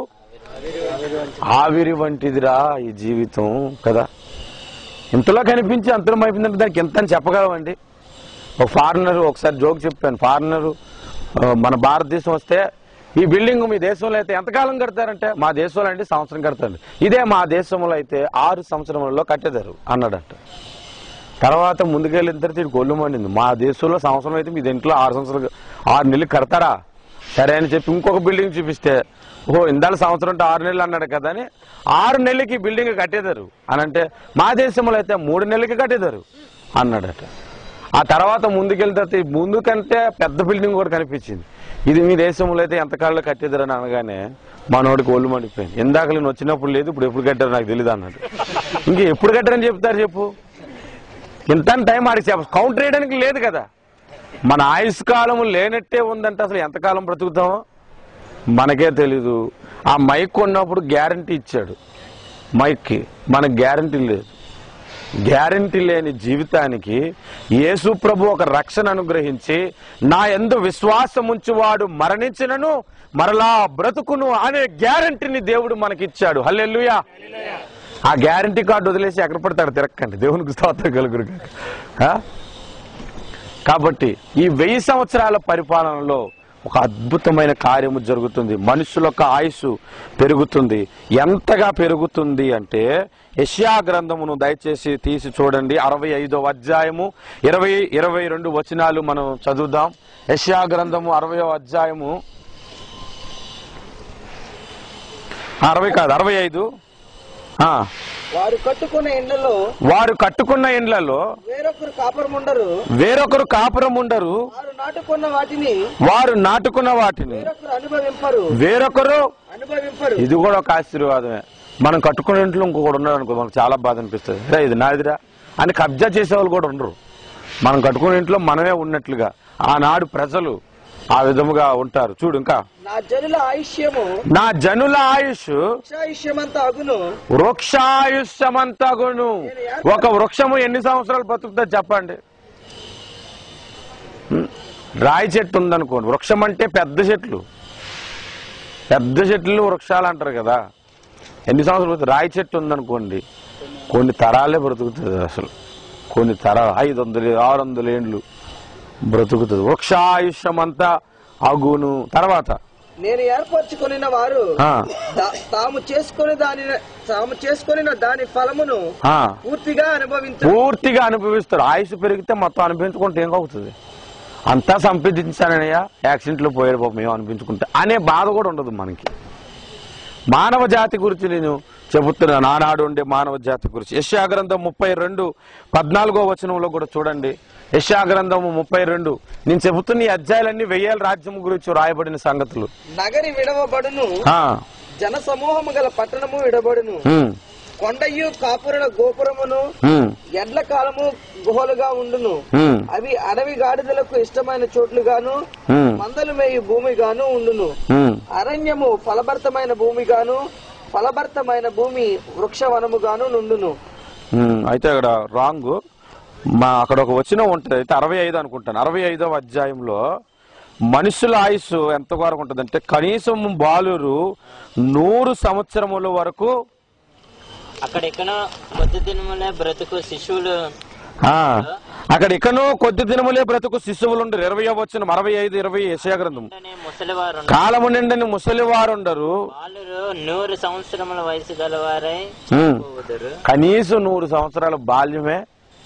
ఆవిరి వంటిదిరా ఈ జీవితం కదా ఇంతలో కనిపించి అంతలో అయిపోయిందంటే దానికి ఎంత అని చెప్పగలమండి ఒక ఫారినర్ ఒకసారి జోక్ చెప్పాను ఫారినర్ మన భారతదేశం వస్తే ఈ బిల్డింగ్ మీ దేశంలో అయితే ఎంతకాలం కడతారంటే మా దేశంలో అంటే సంవత్సరం కడతారు ఇదే మా దేశంలో అయితే ఆరు సంవత్సరములలో కట్టేదారు అన్నాడట తర్వాత ముందుకెళ్ళిన తర్వాత ఇది గొల్లు మండింది మా దేశంలో సంవత్సరం అయితే మీ దీంట్లో ఆరు సంవత్సరాలు ఆరు నెలలు కడతారా సరే అని చెప్పి ఇంకొక బిల్డింగ్ చూపిస్తే ఓహో ఇందాల సంవత్సరం అంటే ఆరు నెలలు అన్నాడు కదా అని ఆరు నెలలకి బిల్డింగ్ కట్టేదారు అని అంటే మా దేశంలో అయితే మూడు నెలలకి కట్టేదారు అన్నాడట ఆ తర్వాత ముందుకెళ్ళిన తర్వాత ఈ ముందు కంటే పెద్ద బిల్డింగ్ కూడా కనిపించింది ఇది మీ దేశంలో అయితే ఎంతకాలంలో కట్టేదారు అని అనగానే మనోడికి ఒళ్ళు మండిపోయింది ఇందాక నేను వచ్చినప్పుడు లేదు ఇప్పుడు ఎప్పుడు కట్టారు నాకు తెలియదు అన్నాడు ఇంక ఎప్పుడు కట్టరని చెప్తారు చెప్పు ఇంత టైం ఆడికి చెప్ప కౌంటర్ వేయడానికి లేదు కదా మన ఆయుష్ కాలం లేనట్టే ఉందంటే అసలు ఎంతకాలం బ్రతుకుతామో మనకే తెలీదు ఆ మైక్ కొన్నప్పుడు గ్యారంటీ ఇచ్చాడు మైక్కి మనకు గ్యారంటీ లేదు గ్యారంటీ లేని జీవితానికి యేసు ప్రభు ఒక రక్షణ అనుగ్రహించి నా ఎందు విశ్వాసం ఉంచువాడు మరణించినను మరలా బ్రతుకును అనే గ్యారంటీని దేవుడు మనకిచ్చాడు హల్లెలూయా ఆ గ్యారంటీ కార్డు వదిలేసి ఎక్కడ పడతాడు తిరక్కండి దేవునికి స్తోత్రం కలుగురు గాక. ఆ? కాబట్టి ఈ వెయ్యి సంవత్సరాల పరిపాలనలో ఒక అద్భుతమైన కార్యము జరుగుతుంది మనుషుల యొక్క ఆయుష్ పెరుగుతుంది ఎంతగా పెరుగుతుంది అంటే యష్యా గ్రంథమును దయచేసి తీసి చూడండి అరవై ఐదో అధ్యాయము ఇరవై ఇరవై రెండు వచనాలు మనం చదువుదాం యష్యా గ్రంథము అరవయో అధ్యాయము అరవై కాదు అరవై ఐదు ఆ. వారు కట్టుకున్న ఇండ్లలో వారు కట్టుకున్న ఇండ్లలో వేరొకరు కాపురముండరు వేరొకరు కాపురం ఉండరు వారు నాటుకున్న వాటిని వారు నాటుకున్న వాటిని వేరొకరు అనుభవింపరు వేరొకరు అనుభవింపరు ఇది కూడా ఒక ఆశీర్వాదమే మనం కట్టుకునే ఇంట్లో ఇంకొకటి ఉన్నాడు అనుకో మనకు చాలా బాధ అనిపిస్తుంది రే ఇది నాదిరా అని కబ్జా చేసేవాళ్ళు కూడా ఉండరు మనం కట్టుకునే ఇంట్లో మనమే ఉన్నట్లుగా ఆనాడు ప్రజలు ఆ విధముగా ఉంటారు చూడు ఇంకా నా జనుల ఆయుష్యము నా జనుల ఆయుష్ వృక్షాయుష్యమంతా అగును వృక్షాయుష్యమంతగును ఒక వృక్షము ఎన్ని సంవత్సరాలు బతుకుతుంది చెప్పండి హ్మ్. రాయి చెట్టు ఉందనుకోండి వృక్షం అంటే పెద్ద చెట్లు పెద్ద చెట్లు వృక్షాలు అంటారు కదా ఎన్ని సంవత్సరాలు బతుకు- రాయి చెట్టు ఉందనుకోండి కొన్ని తరాలే బ్రతుకుతుంది అసలు కొన్ని తరాలు ఐదు వందలు ఆరు వందల ఏండ్లు బ్రతుకుతుంది వృక్షాయుష్యం అంతా అగును తర్వాత నేను ఏర్పరచుకొనిన వారు ఆ, దా- తాము చేసుకొని దాని తాము చేసుకొనిన దాని ఫలమును ఆ. పూర్తిగా అనుభవించు పూర్తిగా అనుభవిస్తారు ఆయుష్ పెరిగితే మొత్తం అనిపించుకుంటే ఏం అవుతుంది అంతా సంపాదించానయ్యా యాక్సిడెంట్లో పోయాడు పాపం ఏం అనిపించుకుంటే అనే బాధ కూడా ఉండదు మనకి మానవ జాతి గురించి నేను చెబుతున్నాను ఆనాడు ఉండే మానవ జాతి గురించి యశాగ్రంథం ముప్పై రెండు పద్నాలుగో వచనంలో కూడా చూడండి యశాగ్రంథము ముప్పై రెండు నేను చెబుతున్న ఈ అధ్యాయాలన్నీ వెయ్యేల రాజ్యం గురించి రాయబడిన సంగతులు నగరి విడవబడును ఆ, జన సమూహము గల పట్టణము విడబడును ఉమ్, కొండయు కాపురుల గోపురమును ఉమ్, ఎడ్ల కాలము గుహలుగా ఉండును ఉమ్, అవి అడవి గాడిదలకు ఇష్టమైన చోట్లుగాను ఉమ్, మందలు మేయు భూమిగాను ఉండును ఉమ్. అరణ్యము ఫలభరితమైన భూమిగాను ఫలభరితమైన భూమి వృక్షవనముగాను నుండును ఉమ్, అయితే అక్కడ రాంగ్ మా అక్కడ ఒక వచనం ఉంటుంది అయితే అరవై ఐదు అనుకుంటాను అరవై ఐదవ అధ్యాయంలో మనుషుల ఆయుష్ ఎంత వరకు ఉంటుంది అంటే కనీసం బాలురు నూరు సంవత్సరముల వరకు అక్కడెక్కడో కొద్ది దినములే బ్రతుకు శిశువులు ఆ, అక్కడ ఇకనో కొద్ది దినములే బ్రతుకు శిశువులు ఉండరు ఇరవై వచ్చిన అరవై ఐదు ఇరవై గ్రంథం వెంటనే ముసలివారు కాలము నిండని ముసలివారు ఉండరు బాలురు నూరు సంవత్సరముల వయసు గలవారై ఉమ్. పోవుదురు కనీసం నూరు సంవత్సరాల బాల్యమే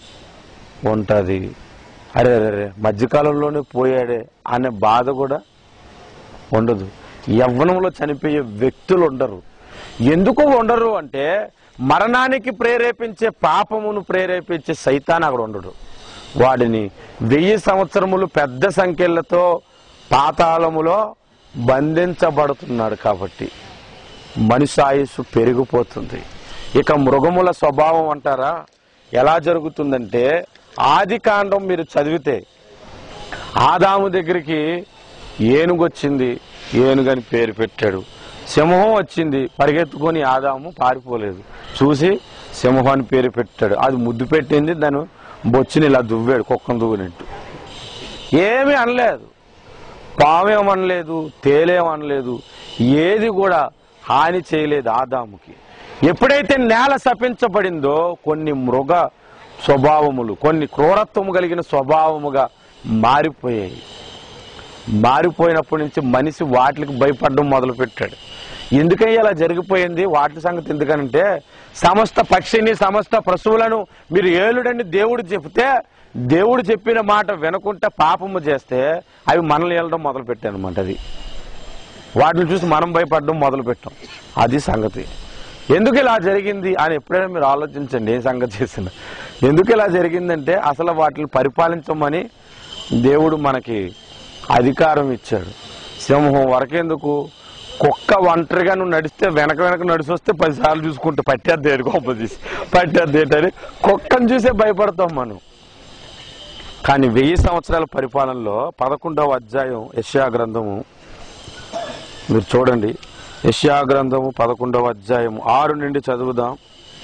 ఉంటది అరే అరే అరే మధ్యకాలంలోనే పోయాడే అనే బాధ కూడా ఉండదు యవ్వనంలో చనిపోయే వ్యక్తులు ఉండరు ఎందుకు ఉండరు అంటే మరణానికి ప్రేరేపించే పాపమును ప్రేరేపించే సైతాన్ అక్కడ ఉండడు వాడిని వెయ్యి సంవత్సరములు పెద్ద సంఖ్యలతో పాతాళములో బంధించబడుతున్నాడు కాబట్టి మనిషి ఆయుస్సు పెరిగిపోతుంది ఇక మృగముల స్వభావం అంటారా ఎలా జరుగుతుందంటే ఆది కాండం మీరు చదివితే ఆదాము దగ్గరికి ఏనుగు వచ్చింది ఏనుగని పేరు పెట్టాడు సింహం వచ్చింది పరిగెత్తుకొని ఆదాము పారిపోలేదు చూసి సింహం అని పేరు పెట్టాడు అది ముద్దు పెట్టింది దాని బొచ్చుని ఇలా దువ్వాడు కుక్కను దువ్వినట్టు ఏమీ అనలేదు పావేమనలేదు తేలేమనలేదు ఏది కూడా హాని చేయలేదు ఆదాముకి ఎప్పుడైతే నేల శపించబడిందో కొన్ని మృగ స్వభావములు కొన్ని క్రూరత్వము కలిగిన స్వభావముగా మారిపోయాయి మారిపోయినప్పటి నుంచి మనిషి వాటికి భయపడడం మొదలు పెట్టాడు ఎందుకని ఇలా జరిగిపోయింది వాటి సంగతి ఎందుకనంటే సమస్త పక్షిని సమస్త పశువులను మీరు ఏలుడని దేవుడు చెప్తే దేవుడు చెప్పిన మాట వినకుంటే పాపము చేస్తే అవి మనల్ని వెళ్ళడం మొదలు పెట్టాను అనమాట అది వాటిని చూసి మనం భయపడడం మొదలు పెట్టాం అది సంగతి ఎందుకు ఇలా జరిగింది అని ఎప్పుడైనా మీరు ఆలోచించండి ఏ సంగతి చేసిన ఎందుకు ఇలా జరిగిందంటే అసలు వాటిని పరిపాలించమని దేవుడు మనకి అధికారం ఇచ్చాడు సింహం వరకెందుకు కుక్క ఒంటరిగా నువ్వు నడిస్తే వెనక వెనక నడిచి వస్తే పదిసార్లు చూసుకుంటే పట్టేద్ది ఏడు గొప్ప తీసి పట్టేద్ది ఏంటని కుక్కను చూసే భయపడతాం మనం కానీ వెయ్యి సంవత్సరాల పరిపాలనలో పదకొండవ అధ్యాయం యశ్యా గ్రంథము మీరు చూడండి యశ్యా గ్రంథము పదకొండవ అధ్యాయం ఆరు నుండి చదువుదాం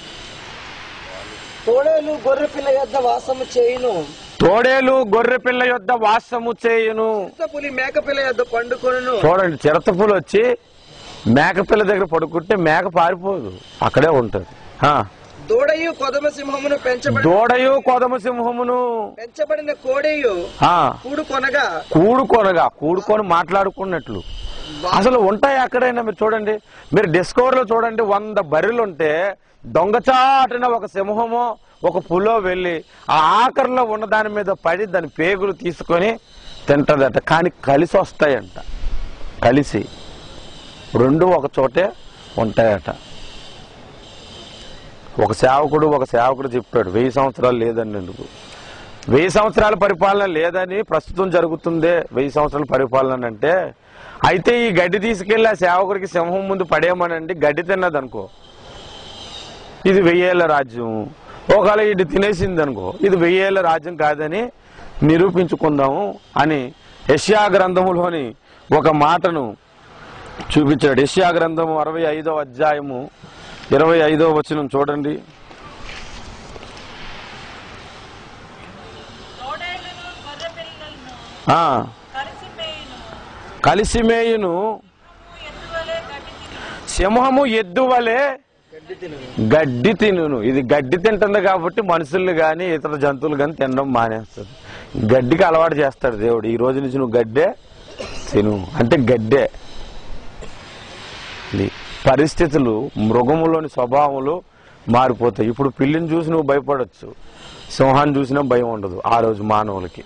తోడేలు గొర్రె పిల్ల యొద్ద వాసము చేయును తోడేలు గొర్రె పిల్ల యొద్ద వాసము చేయును పులి మేక పిల్ల యొద్ద పండుకొనును చూడండి చిరతపులు వచ్చి మేకపిల్ల దగ్గర పడుకుంటే మేక పారిపోదు అక్కడే ఉంటది ఆ. దూడయు కొదమ సింహమును పెంచబడి దూడయు కొదమ సింహమును పెంచబడిన కోడేయు ఆ కూడు కొనగా కూడుకొనగా కూడుకొని మాట్లాడుకున్నట్లు అసలు ఉంటాయి ఎక్కడైనా మీరు చూడండి మీరు డిస్కవర్ లో చూడండి వంద బర్రెలు ఉంటే దొంగచాటున ఒక సింహమో ఒక పులో వెళ్ళి ఆ ఆఖరిలో ఉన్న దాని మీద పడి దాని పేగులు తీసుకొని తింటదట కానీ కలిసి వస్తాయంట కలిసి రెండు ఒక చోటే ఉంటాయట ఒక సేవకుడు ఒక సేవకుడు చెప్పాడు వెయ్యి సంవత్సరాలు లేదండి ఎందుకు వెయ్యి సంవత్సరాల పరిపాలన లేదని ప్రస్తుతం జరుగుతుందే వెయ్యి సంవత్సరాల పరిపాలన అంటే అయితే ఈ గడ్డి తీసుకెళ్లి ఆ సేవకుడికి సింహం ముందు పడేయమనండి గడ్డి తిన్నది అనుకో ఇది వెయ్యేళ్ల రాజ్యం ఒకవేళ ఇది తినేసింది అనుకో ఇది వెయ్యేళ్ల రాజ్యం కాదని నిరూపించుకుందాము అని యష్యా గ్రంథములోని ఒక మాటను చూపించాడు యష్యా గ్రంథము అరవై ఐదో అధ్యాయము ఇరవై ఐదో వచనం చూడండి తోడేళ్లను గొర్రె పిల్లలను ఆ కలిసి మేయును కలిసి మేయును ఎత్తువలే గడ్డి తిని సింహము ఎద్దు వలె గడ్డి తినును ఇది గడ్డి తింటుంది కాబట్టి మనుషుల్ని గాని ఇతర జంతువులు గాని తినడం మానేస్తుంది గడ్డికి అలవాటు చేస్తాడు దేవుడు ఈ రోజు నుంచి నువ్వు గడ్డే తిను అంటే గడ్డే ఇది పరిస్థితులు మృగములోని స్వభావములు మారిపోతాయి ఇప్పుడు పిల్లిని చూసి నువ్వు భయపడొచ్చు సింహాన్ని చూసినా భయం ఉండదు ఆ రోజు మానవులకి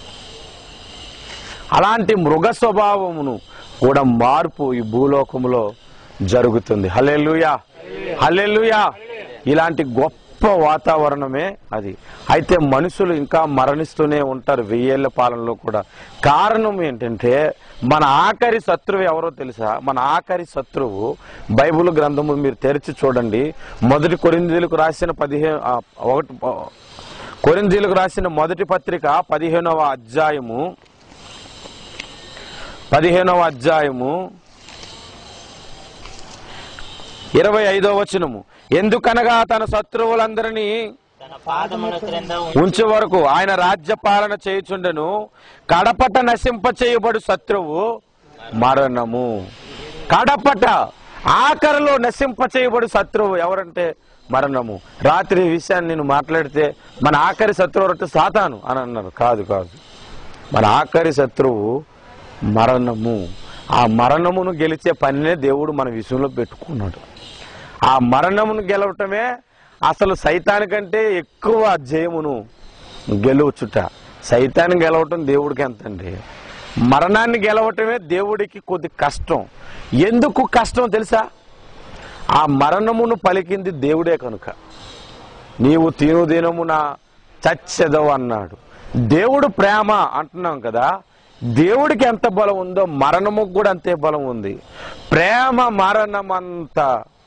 అలాంటి మృగ స్వభావమును కూడా మార్పు ఈ భూలోకములో జరుగుతుంది హల్లెలూయా హల్లెలూయా ఇలాంటి గొప్ప వాతావరణమే అది అయితే మనుషులు ఇంకా మరణిస్తూనే ఉంటారు వెయ్యేళ్ల పాలనలో కూడా కారణం ఏంటంటే మన ఆఖరి శత్రువు ఎవరో తెలుసా మన ఆఖరి శత్రువు బైబిల్ గ్రంథము మీరు తెరిచి చూడండి మొదటి కొరిందీలకు రాసిన పదిహేను ఆ, ఒకటి కొరిందీలకు రాసిన మొదటి పత్రిక పదిహేనవ అధ్యాయము పదిహేనవ అధ్యాయము ఇరవై ఐదో వచనము ఎందుకనగా తన శత్రువులందరినీ తన పాదముల క్రింద ఉంచే వరకు ఆయన రాజ్య పాలన చేయుచుండెను కడపట నశింప చేయబడు శత్రువు మరణము కడపట ఆఖరిలో నశింప చేయబడు శత్రువు ఎవరంటే మరణము రాత్రి ఈ విషయాన్ని నేను మాట్లాడితే మన ఆఖరి శత్రువు ఎవరంటే సాతాను అని అన్నారు కాదు కాదు మన ఆఖరి శత్రువు మరణము ఆ మరణమును గెలిచే పనినే దేవుడు మన విషయంలో పెట్టుకున్నాడు ఆ మరణమును గెలవటమే అసలు సైతానికంటే ఎక్కువ జయమును గెలువచ్చుట సైతాన్ని గెలవటం దేవుడికి ఎంతండి మరణాన్ని గెలవటమే దేవుడికి కొద్ది కష్టం ఎందుకు కష్టం తెలుసా ఆ మరణమును పలికింది దేవుడే కనుక నీవు తిను దినమున చచ్చెదవు అన్నాడు దేవుడు ప్రేమ అంటున్నాం కదా దేవుడికి ఎంత బలం ఉందో మరణముకు కూడా అంతే బలం ఉంది ప్రేమ మరణమంత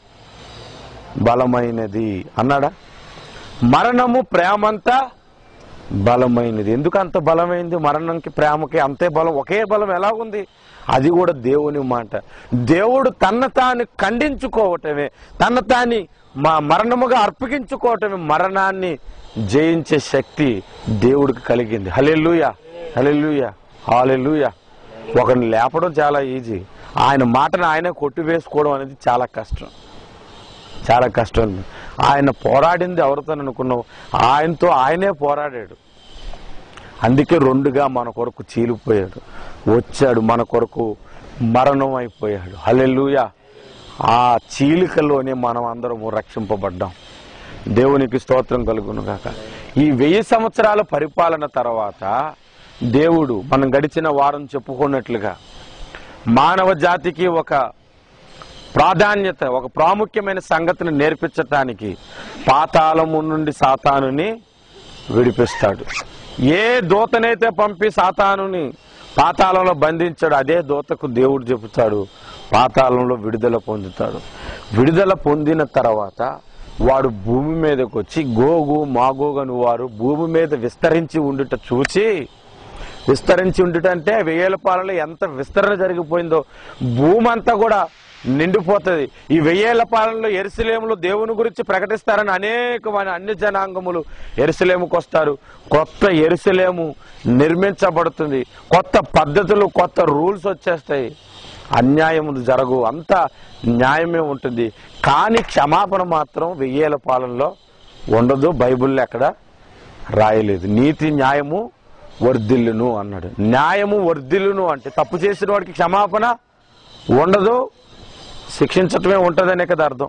బలమైనది అన్నాడా మరణము ప్రేమంతా బలమైనది ఎందుకు అంత బలమైంది మరణంకి ప్రేమకి అంతే బలం ఒకే బలం ఎలా ఉంది అది కూడా దేవుని మాట దేవుడు తన తాను ఖండించుకోవటమే తన తాని మా మరణముగా అర్పగించుకోవటమే మరణాన్ని జయించే శక్తి దేవుడికి కలిగింది హలెల్లుయా హలెల్లుయా హాలెల్లుయా ఒకరిని లేపడం చాలా ఈజీ ఆయన మాటను ఆయనే కొట్టివేసుకోవడం అనేది చాలా కష్టం చాలా కష్టం ఆయన పోరాడింది ఎవరితో అనుకున్నావు ఆయనతో ఆయనే పోరాడాడు అందుకే రెండుగా మన కొరకు చీలిపోయాడు వచ్చాడు మన కొరకు మరణం అయిపోయాడు హల్లెలూయా ఆ చీలికలోనే మనం అందరము రక్షింపబడ్డాం దేవునికి స్తోత్రం కలుగును గాక ఈ వెయ్యి సంవత్సరాల పరిపాలన తర్వాత దేవుడు మనం గడిచిన వారం చెప్పుకున్నట్లుగా మానవ జాతికి ఒక ప్రాధాన్యత ఒక ప్రాముఖ్యమైన సంగతిని నేర్పించటానికి పాతాళము నుండి సాతానుని విడిపిస్తాడు ఏ దూతనైతే పంపి సాతానుని పాతాళంలో బంధించాడు అదే దూతకు దేవుడు చెబుతాడు పాతాళంలో విడుదల పొందుతాడు విడుదల పొందిన తర్వాత వాడు భూమి మీదకి వచ్చి గోగు మాగోగను వారు భూమి మీద విస్తరించి ఉండుట చూచి విస్తరించి ఉండుట అంటే వెయ్యేల పాలలో ఎంత విస్తరణ జరిగిపోయిందో భూమి అంతా కూడా నిండిపోతుంది ఈ వెయ్యేళ్ల పాలనలో ఎరుసలేములో దేవుని గురించి ప్రకటిస్తారని అనేకమైన అన్ని జనాంగములు ఎరుసలేముకు వస్తారు కొత్త ఎరుసలేము నిర్మించబడుతుంది కొత్త పద్ధతులు కొత్త రూల్స్ వచ్చేస్తాయి అన్యాయములు జరగు అంతా న్యాయమే ఉంటుంది కానీ క్షమాపణ మాత్రం వెయ్యేల పాలనలో ఉండదు బైబిల్లో ఎక్కడ రాయలేదు నీతి న్యాయము వర్ధిల్లును అన్నాడు న్యాయము వర్ధిల్లును అంటే తప్పు చేసిన వాడికి క్షమాపణ ఉండదు శిక్షించటమే ఉంటుందనే కదా అర్థం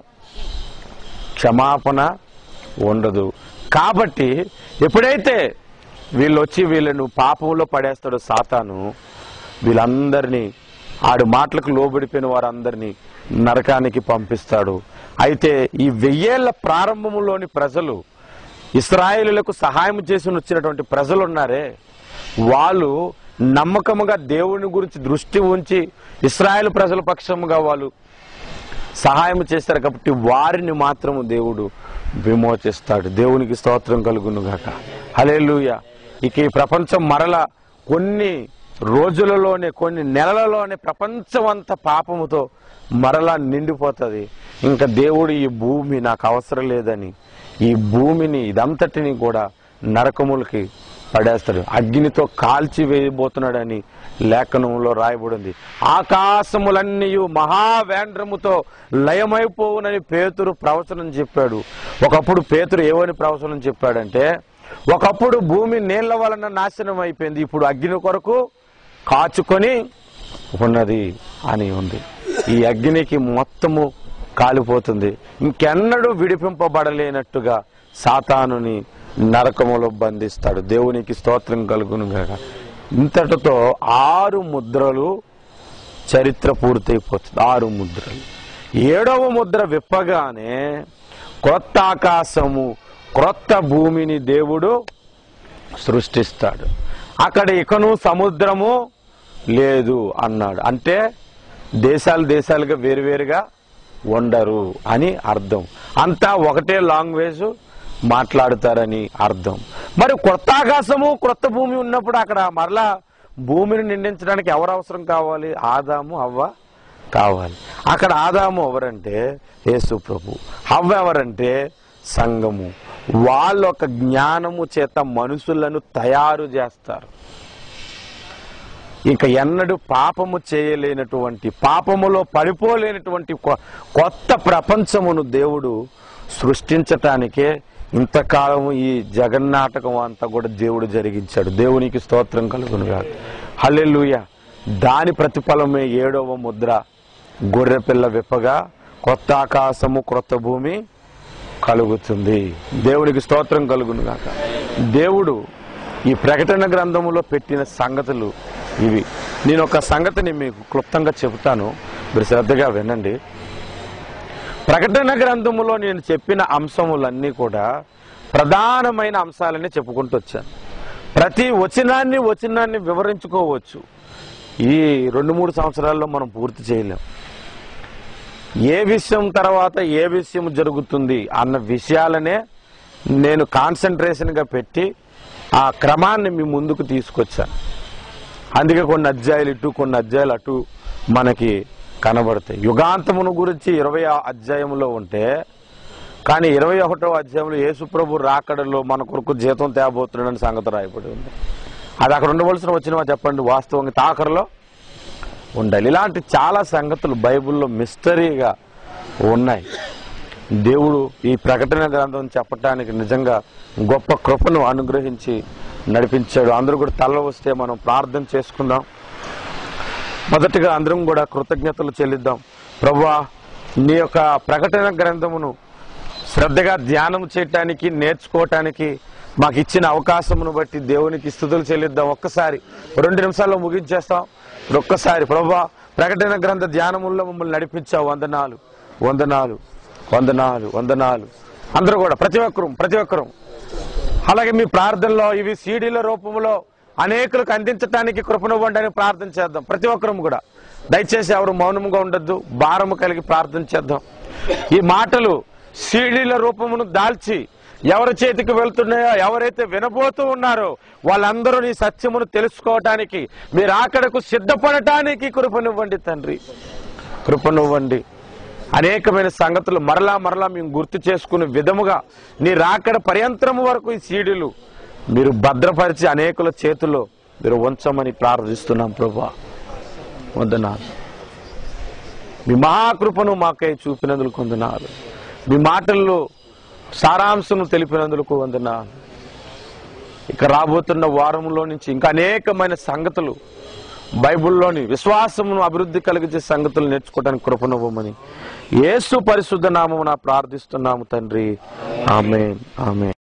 క్షమాపణ ఉండదు కాబట్టి ఎప్పుడైతే వీళ్ళు వచ్చి వీళ్ళను పాపంలో పడేస్తాడో సాతాను వీళ్ళందరినీ ఆడు మాటలకు లోబడిపోయిన వారందరినీ నరకానికి పంపిస్తాడు అయితే ఈ వెయ్యేళ్ల ప్రారంభంలోని ప్రజలు ఇస్రాయేలులకు సహాయం చేసి వచ్చినటువంటి ప్రజలు ఉన్నారే వాళ్ళు నమ్మకముగా దేవుని గురించి దృష్టి ఉంచి ఇస్రాయేల్ ప్రజల పక్షముగా వాళ్ళు సహాయం చేస్తారు కాబట్టి వారిని మాత్రము దేవుడు విమోచిస్తాడు దేవునికి స్తోత్రం కలుగును గాక హలేలుయ ఇక ఈ ప్రపంచం మరల కొన్ని రోజులలోనే కొన్ని నెలలలోనే ప్రపంచం అంతా పాపముతో మరలా నిండిపోతుంది ఇంకా దేవుడు ఈ భూమి నాకు అవసరం లేదని ఈ భూమిని ఇదంతటిని కూడా నరకములకి పడేస్తాడు అగ్నితో కాల్చి వేయబోతున్నాడని లేఖనంలో రాయబడింది ఆకాశములన్నీ మహావేంద్రముతో లయమైపోవునని పేతురు ప్రవచనం చెప్పాడు ఒకప్పుడు పేతురు ఏమని ప్రవచనం చెప్పాడంటే ఒకప్పుడు భూమి నీళ్ల వలన నాశనం అయిపోయింది ఇప్పుడు అగ్ని కొరకు కాచుకొని ఉన్నది అని ఉంది ఈ అగ్నికి మొత్తము కాలిపోతుంది ఇంకెన్నడూ విడిపింపబడలేనట్టుగా సాతానుని నరకములో బంధిస్తాడు దేవునికి స్తోత్రం కలుగును గాక ఇంతటితో ఆరు ముద్రలు చరిత్ర పూర్తయిపోతుంది ఆరు ముద్రలు ఏడవ ముద్ర విప్పగానే క్రొత్త ఆకాశము క్రొత్త భూమిని దేవుడు సృష్టిస్తాడు అక్కడ ఇకను సముద్రము లేదు అన్నాడు అంటే దేశాలు దేశాలుగా వేరువేరుగా ఉండరు అని అర్థం అంతా ఒకటే లాంగ్వేజ్ మాట్లాడుతారని అర్థం మరి కొత్త ఆకాశము క్రొత్త భూమి ఉన్నప్పుడు అక్కడ మరలా భూమిని నిండించడానికి ఎవరు అవసరం కావాలి ఆదాము అవ్వ కావాలి అక్కడ ఆదాము ఎవరంటే యేసు ప్రభు హవ్వ ఎవరంటే సంఘము వాళ్ళ ఒక జ్ఞానము చేత మనుషులను తయారు చేస్తారు ఇంకా ఎన్నడూ పాపము చేయలేనటువంటి పాపములో పడిపోలేనటువంటి కొ- కొత్త ప్రపంచమును దేవుడు సృష్టించటానికే ఇంతకాలం ఈ జగన్నాటకం అంతా కూడా దేవుడు జరిగించాడు దేవునికి స్తోత్రం కలుగునుగా హల్లెలూయ దాని ప్రతిఫలమే ఏడవ ముద్ర గొర్రెపిల్ల విప్పగా కొత్త ఆకాశము క్రొత్త భూమి కలుగుతుంది దేవునికి స్తోత్రం కలుగును గాక దేవుడు ఈ ప్రకటన గ్రంథములో పెట్టిన సంగతులు ఇవి నేను ఒక సంగతిని మీకు క్లుప్తంగా చెబుతాను మీరు శ్రద్ధగా వినండి ప్రకటన గ్రంథములో నేను చెప్పిన అంశములన్నీ కూడా ప్రధానమైన అంశాలని చెప్పుకుంటూ వచ్చాను ప్రతి వచనాన్ని వచనాన్ని వివరించుకోవచ్చు ఈ రెండు మూడు సంవత్సరాల్లో మనం పూర్తి చేయలేం ఏ విషయం తర్వాత ఏ విషయం జరుగుతుంది అన్న విషయాలనే నేను కాన్సన్ట్రేషన్ గా పెట్టి ఆ క్రమాన్ని మీ ముందుకు తీసుకొచ్చాను అందుకే కొన్ని అధ్యాయులు ఇటు కొన్ని అధ్యాయులు అటు మనకి కనబడతాయి యుగాంతమును గురించి ఇరవై అధ్యాయంలో ఉంటే కానీ ఇరవై ఒకటో అధ్యాయంలో యేసుప్రభు రాకడలో మన కొరకు జీతం తేబోతున్నాడని సంగతి రాయబడి ఉంది అది అక్కడ ఉండవలసిన వచ్చినవా చెప్పండి వాస్తవంగా తాకరలో ఉండాలి ఇలాంటి చాలా సంగతులు బైబిల్లో మిస్టరీగా ఉన్నాయి దేవుడు ఈ ప్రకటన గ్రంథం చెప్పటానికి నిజంగా గొప్ప కృపను అనుగ్రహించి నడిపించాడు అందరూ కూడా తల వస్తే మనం ప్రార్థన చేసుకుందాం మొదటగా అందరం కూడా కృతజ్ఞతలు చెల్లిద్దాం ప్రభువా నీ యొక్క ప్రకటన గ్రంథమును శ్రద్ధగా ధ్యానం చేయటానికి నేర్చుకోవటానికి మాకు ఇచ్చిన అవకాశమును బట్టి దేవునికి స్థుతులు చెల్లిద్దాం ఒక్కసారి రెండు నిమిషాల్లో ముగించేస్తాం ఒక్కసారి ప్రభా ప్రకటన గ్రంథ ధ్యానముల్లో మమ్మల్ని నడిపించావు వందనాలు వందనాలు వందనాలు వందనాలు అందరూ కూడా ప్రతి ఒక్కరు ప్రతి ఒక్కరు అలాగే మీ ప్రార్థనలో ఇవి సీడీల రూపంలో అనేకులకు అందించడానికి కృపనివ్వండి అని ప్రార్థన చేద్దాం ప్రతి ఒక్కరం కూడా దయచేసి ఎవరు మౌనముగా ఉండొద్దు భారము కలిగి ప్రార్థన చేద్దాం ఈ మాటలు సీడీల రూపమును దాల్చి ఎవరి చేతికి వెళ్తున్నాయో ఎవరైతే వినబోతూ ఉన్నారో వాళ్ళందరూ నీ సత్యమును తెలుసుకోవటానికి మీరు ఆకడకు సిద్ధపడటానికి కృపనివ్వండి తండ్రి కృపనివ్వండి అనేకమైన సంగతులు మరలా మరలా మేము గుర్తు చేసుకునే విధముగా నీ రాకడ పర్యంతరము వరకు ఈ సీడీలు మీరు భద్రపరిచి అనేకుల చేతుల్లో మీరు ఉంచమని ప్రార్థిస్తున్నాం ప్రభా వందనాలు మీ మహాకృపను మాకై చూపినందుకు వందనాలు మీ మాటల్లో సారాంశం తెలిపినందుకు వందనాలు ఇక రాబోతున్న వారంలో నుంచి ఇంకా అనేకమైన సంగతులు బైబిల్లోని విశ్వాసమును అభివృద్ధి కలిగించే సంగతులు నేర్చుకోవడానికి కృపనివ్వమని యేసు పరిశుద్ధ నామమున ప్రార్థిస్తున్నాము తండ్రి ఆమె ఆమె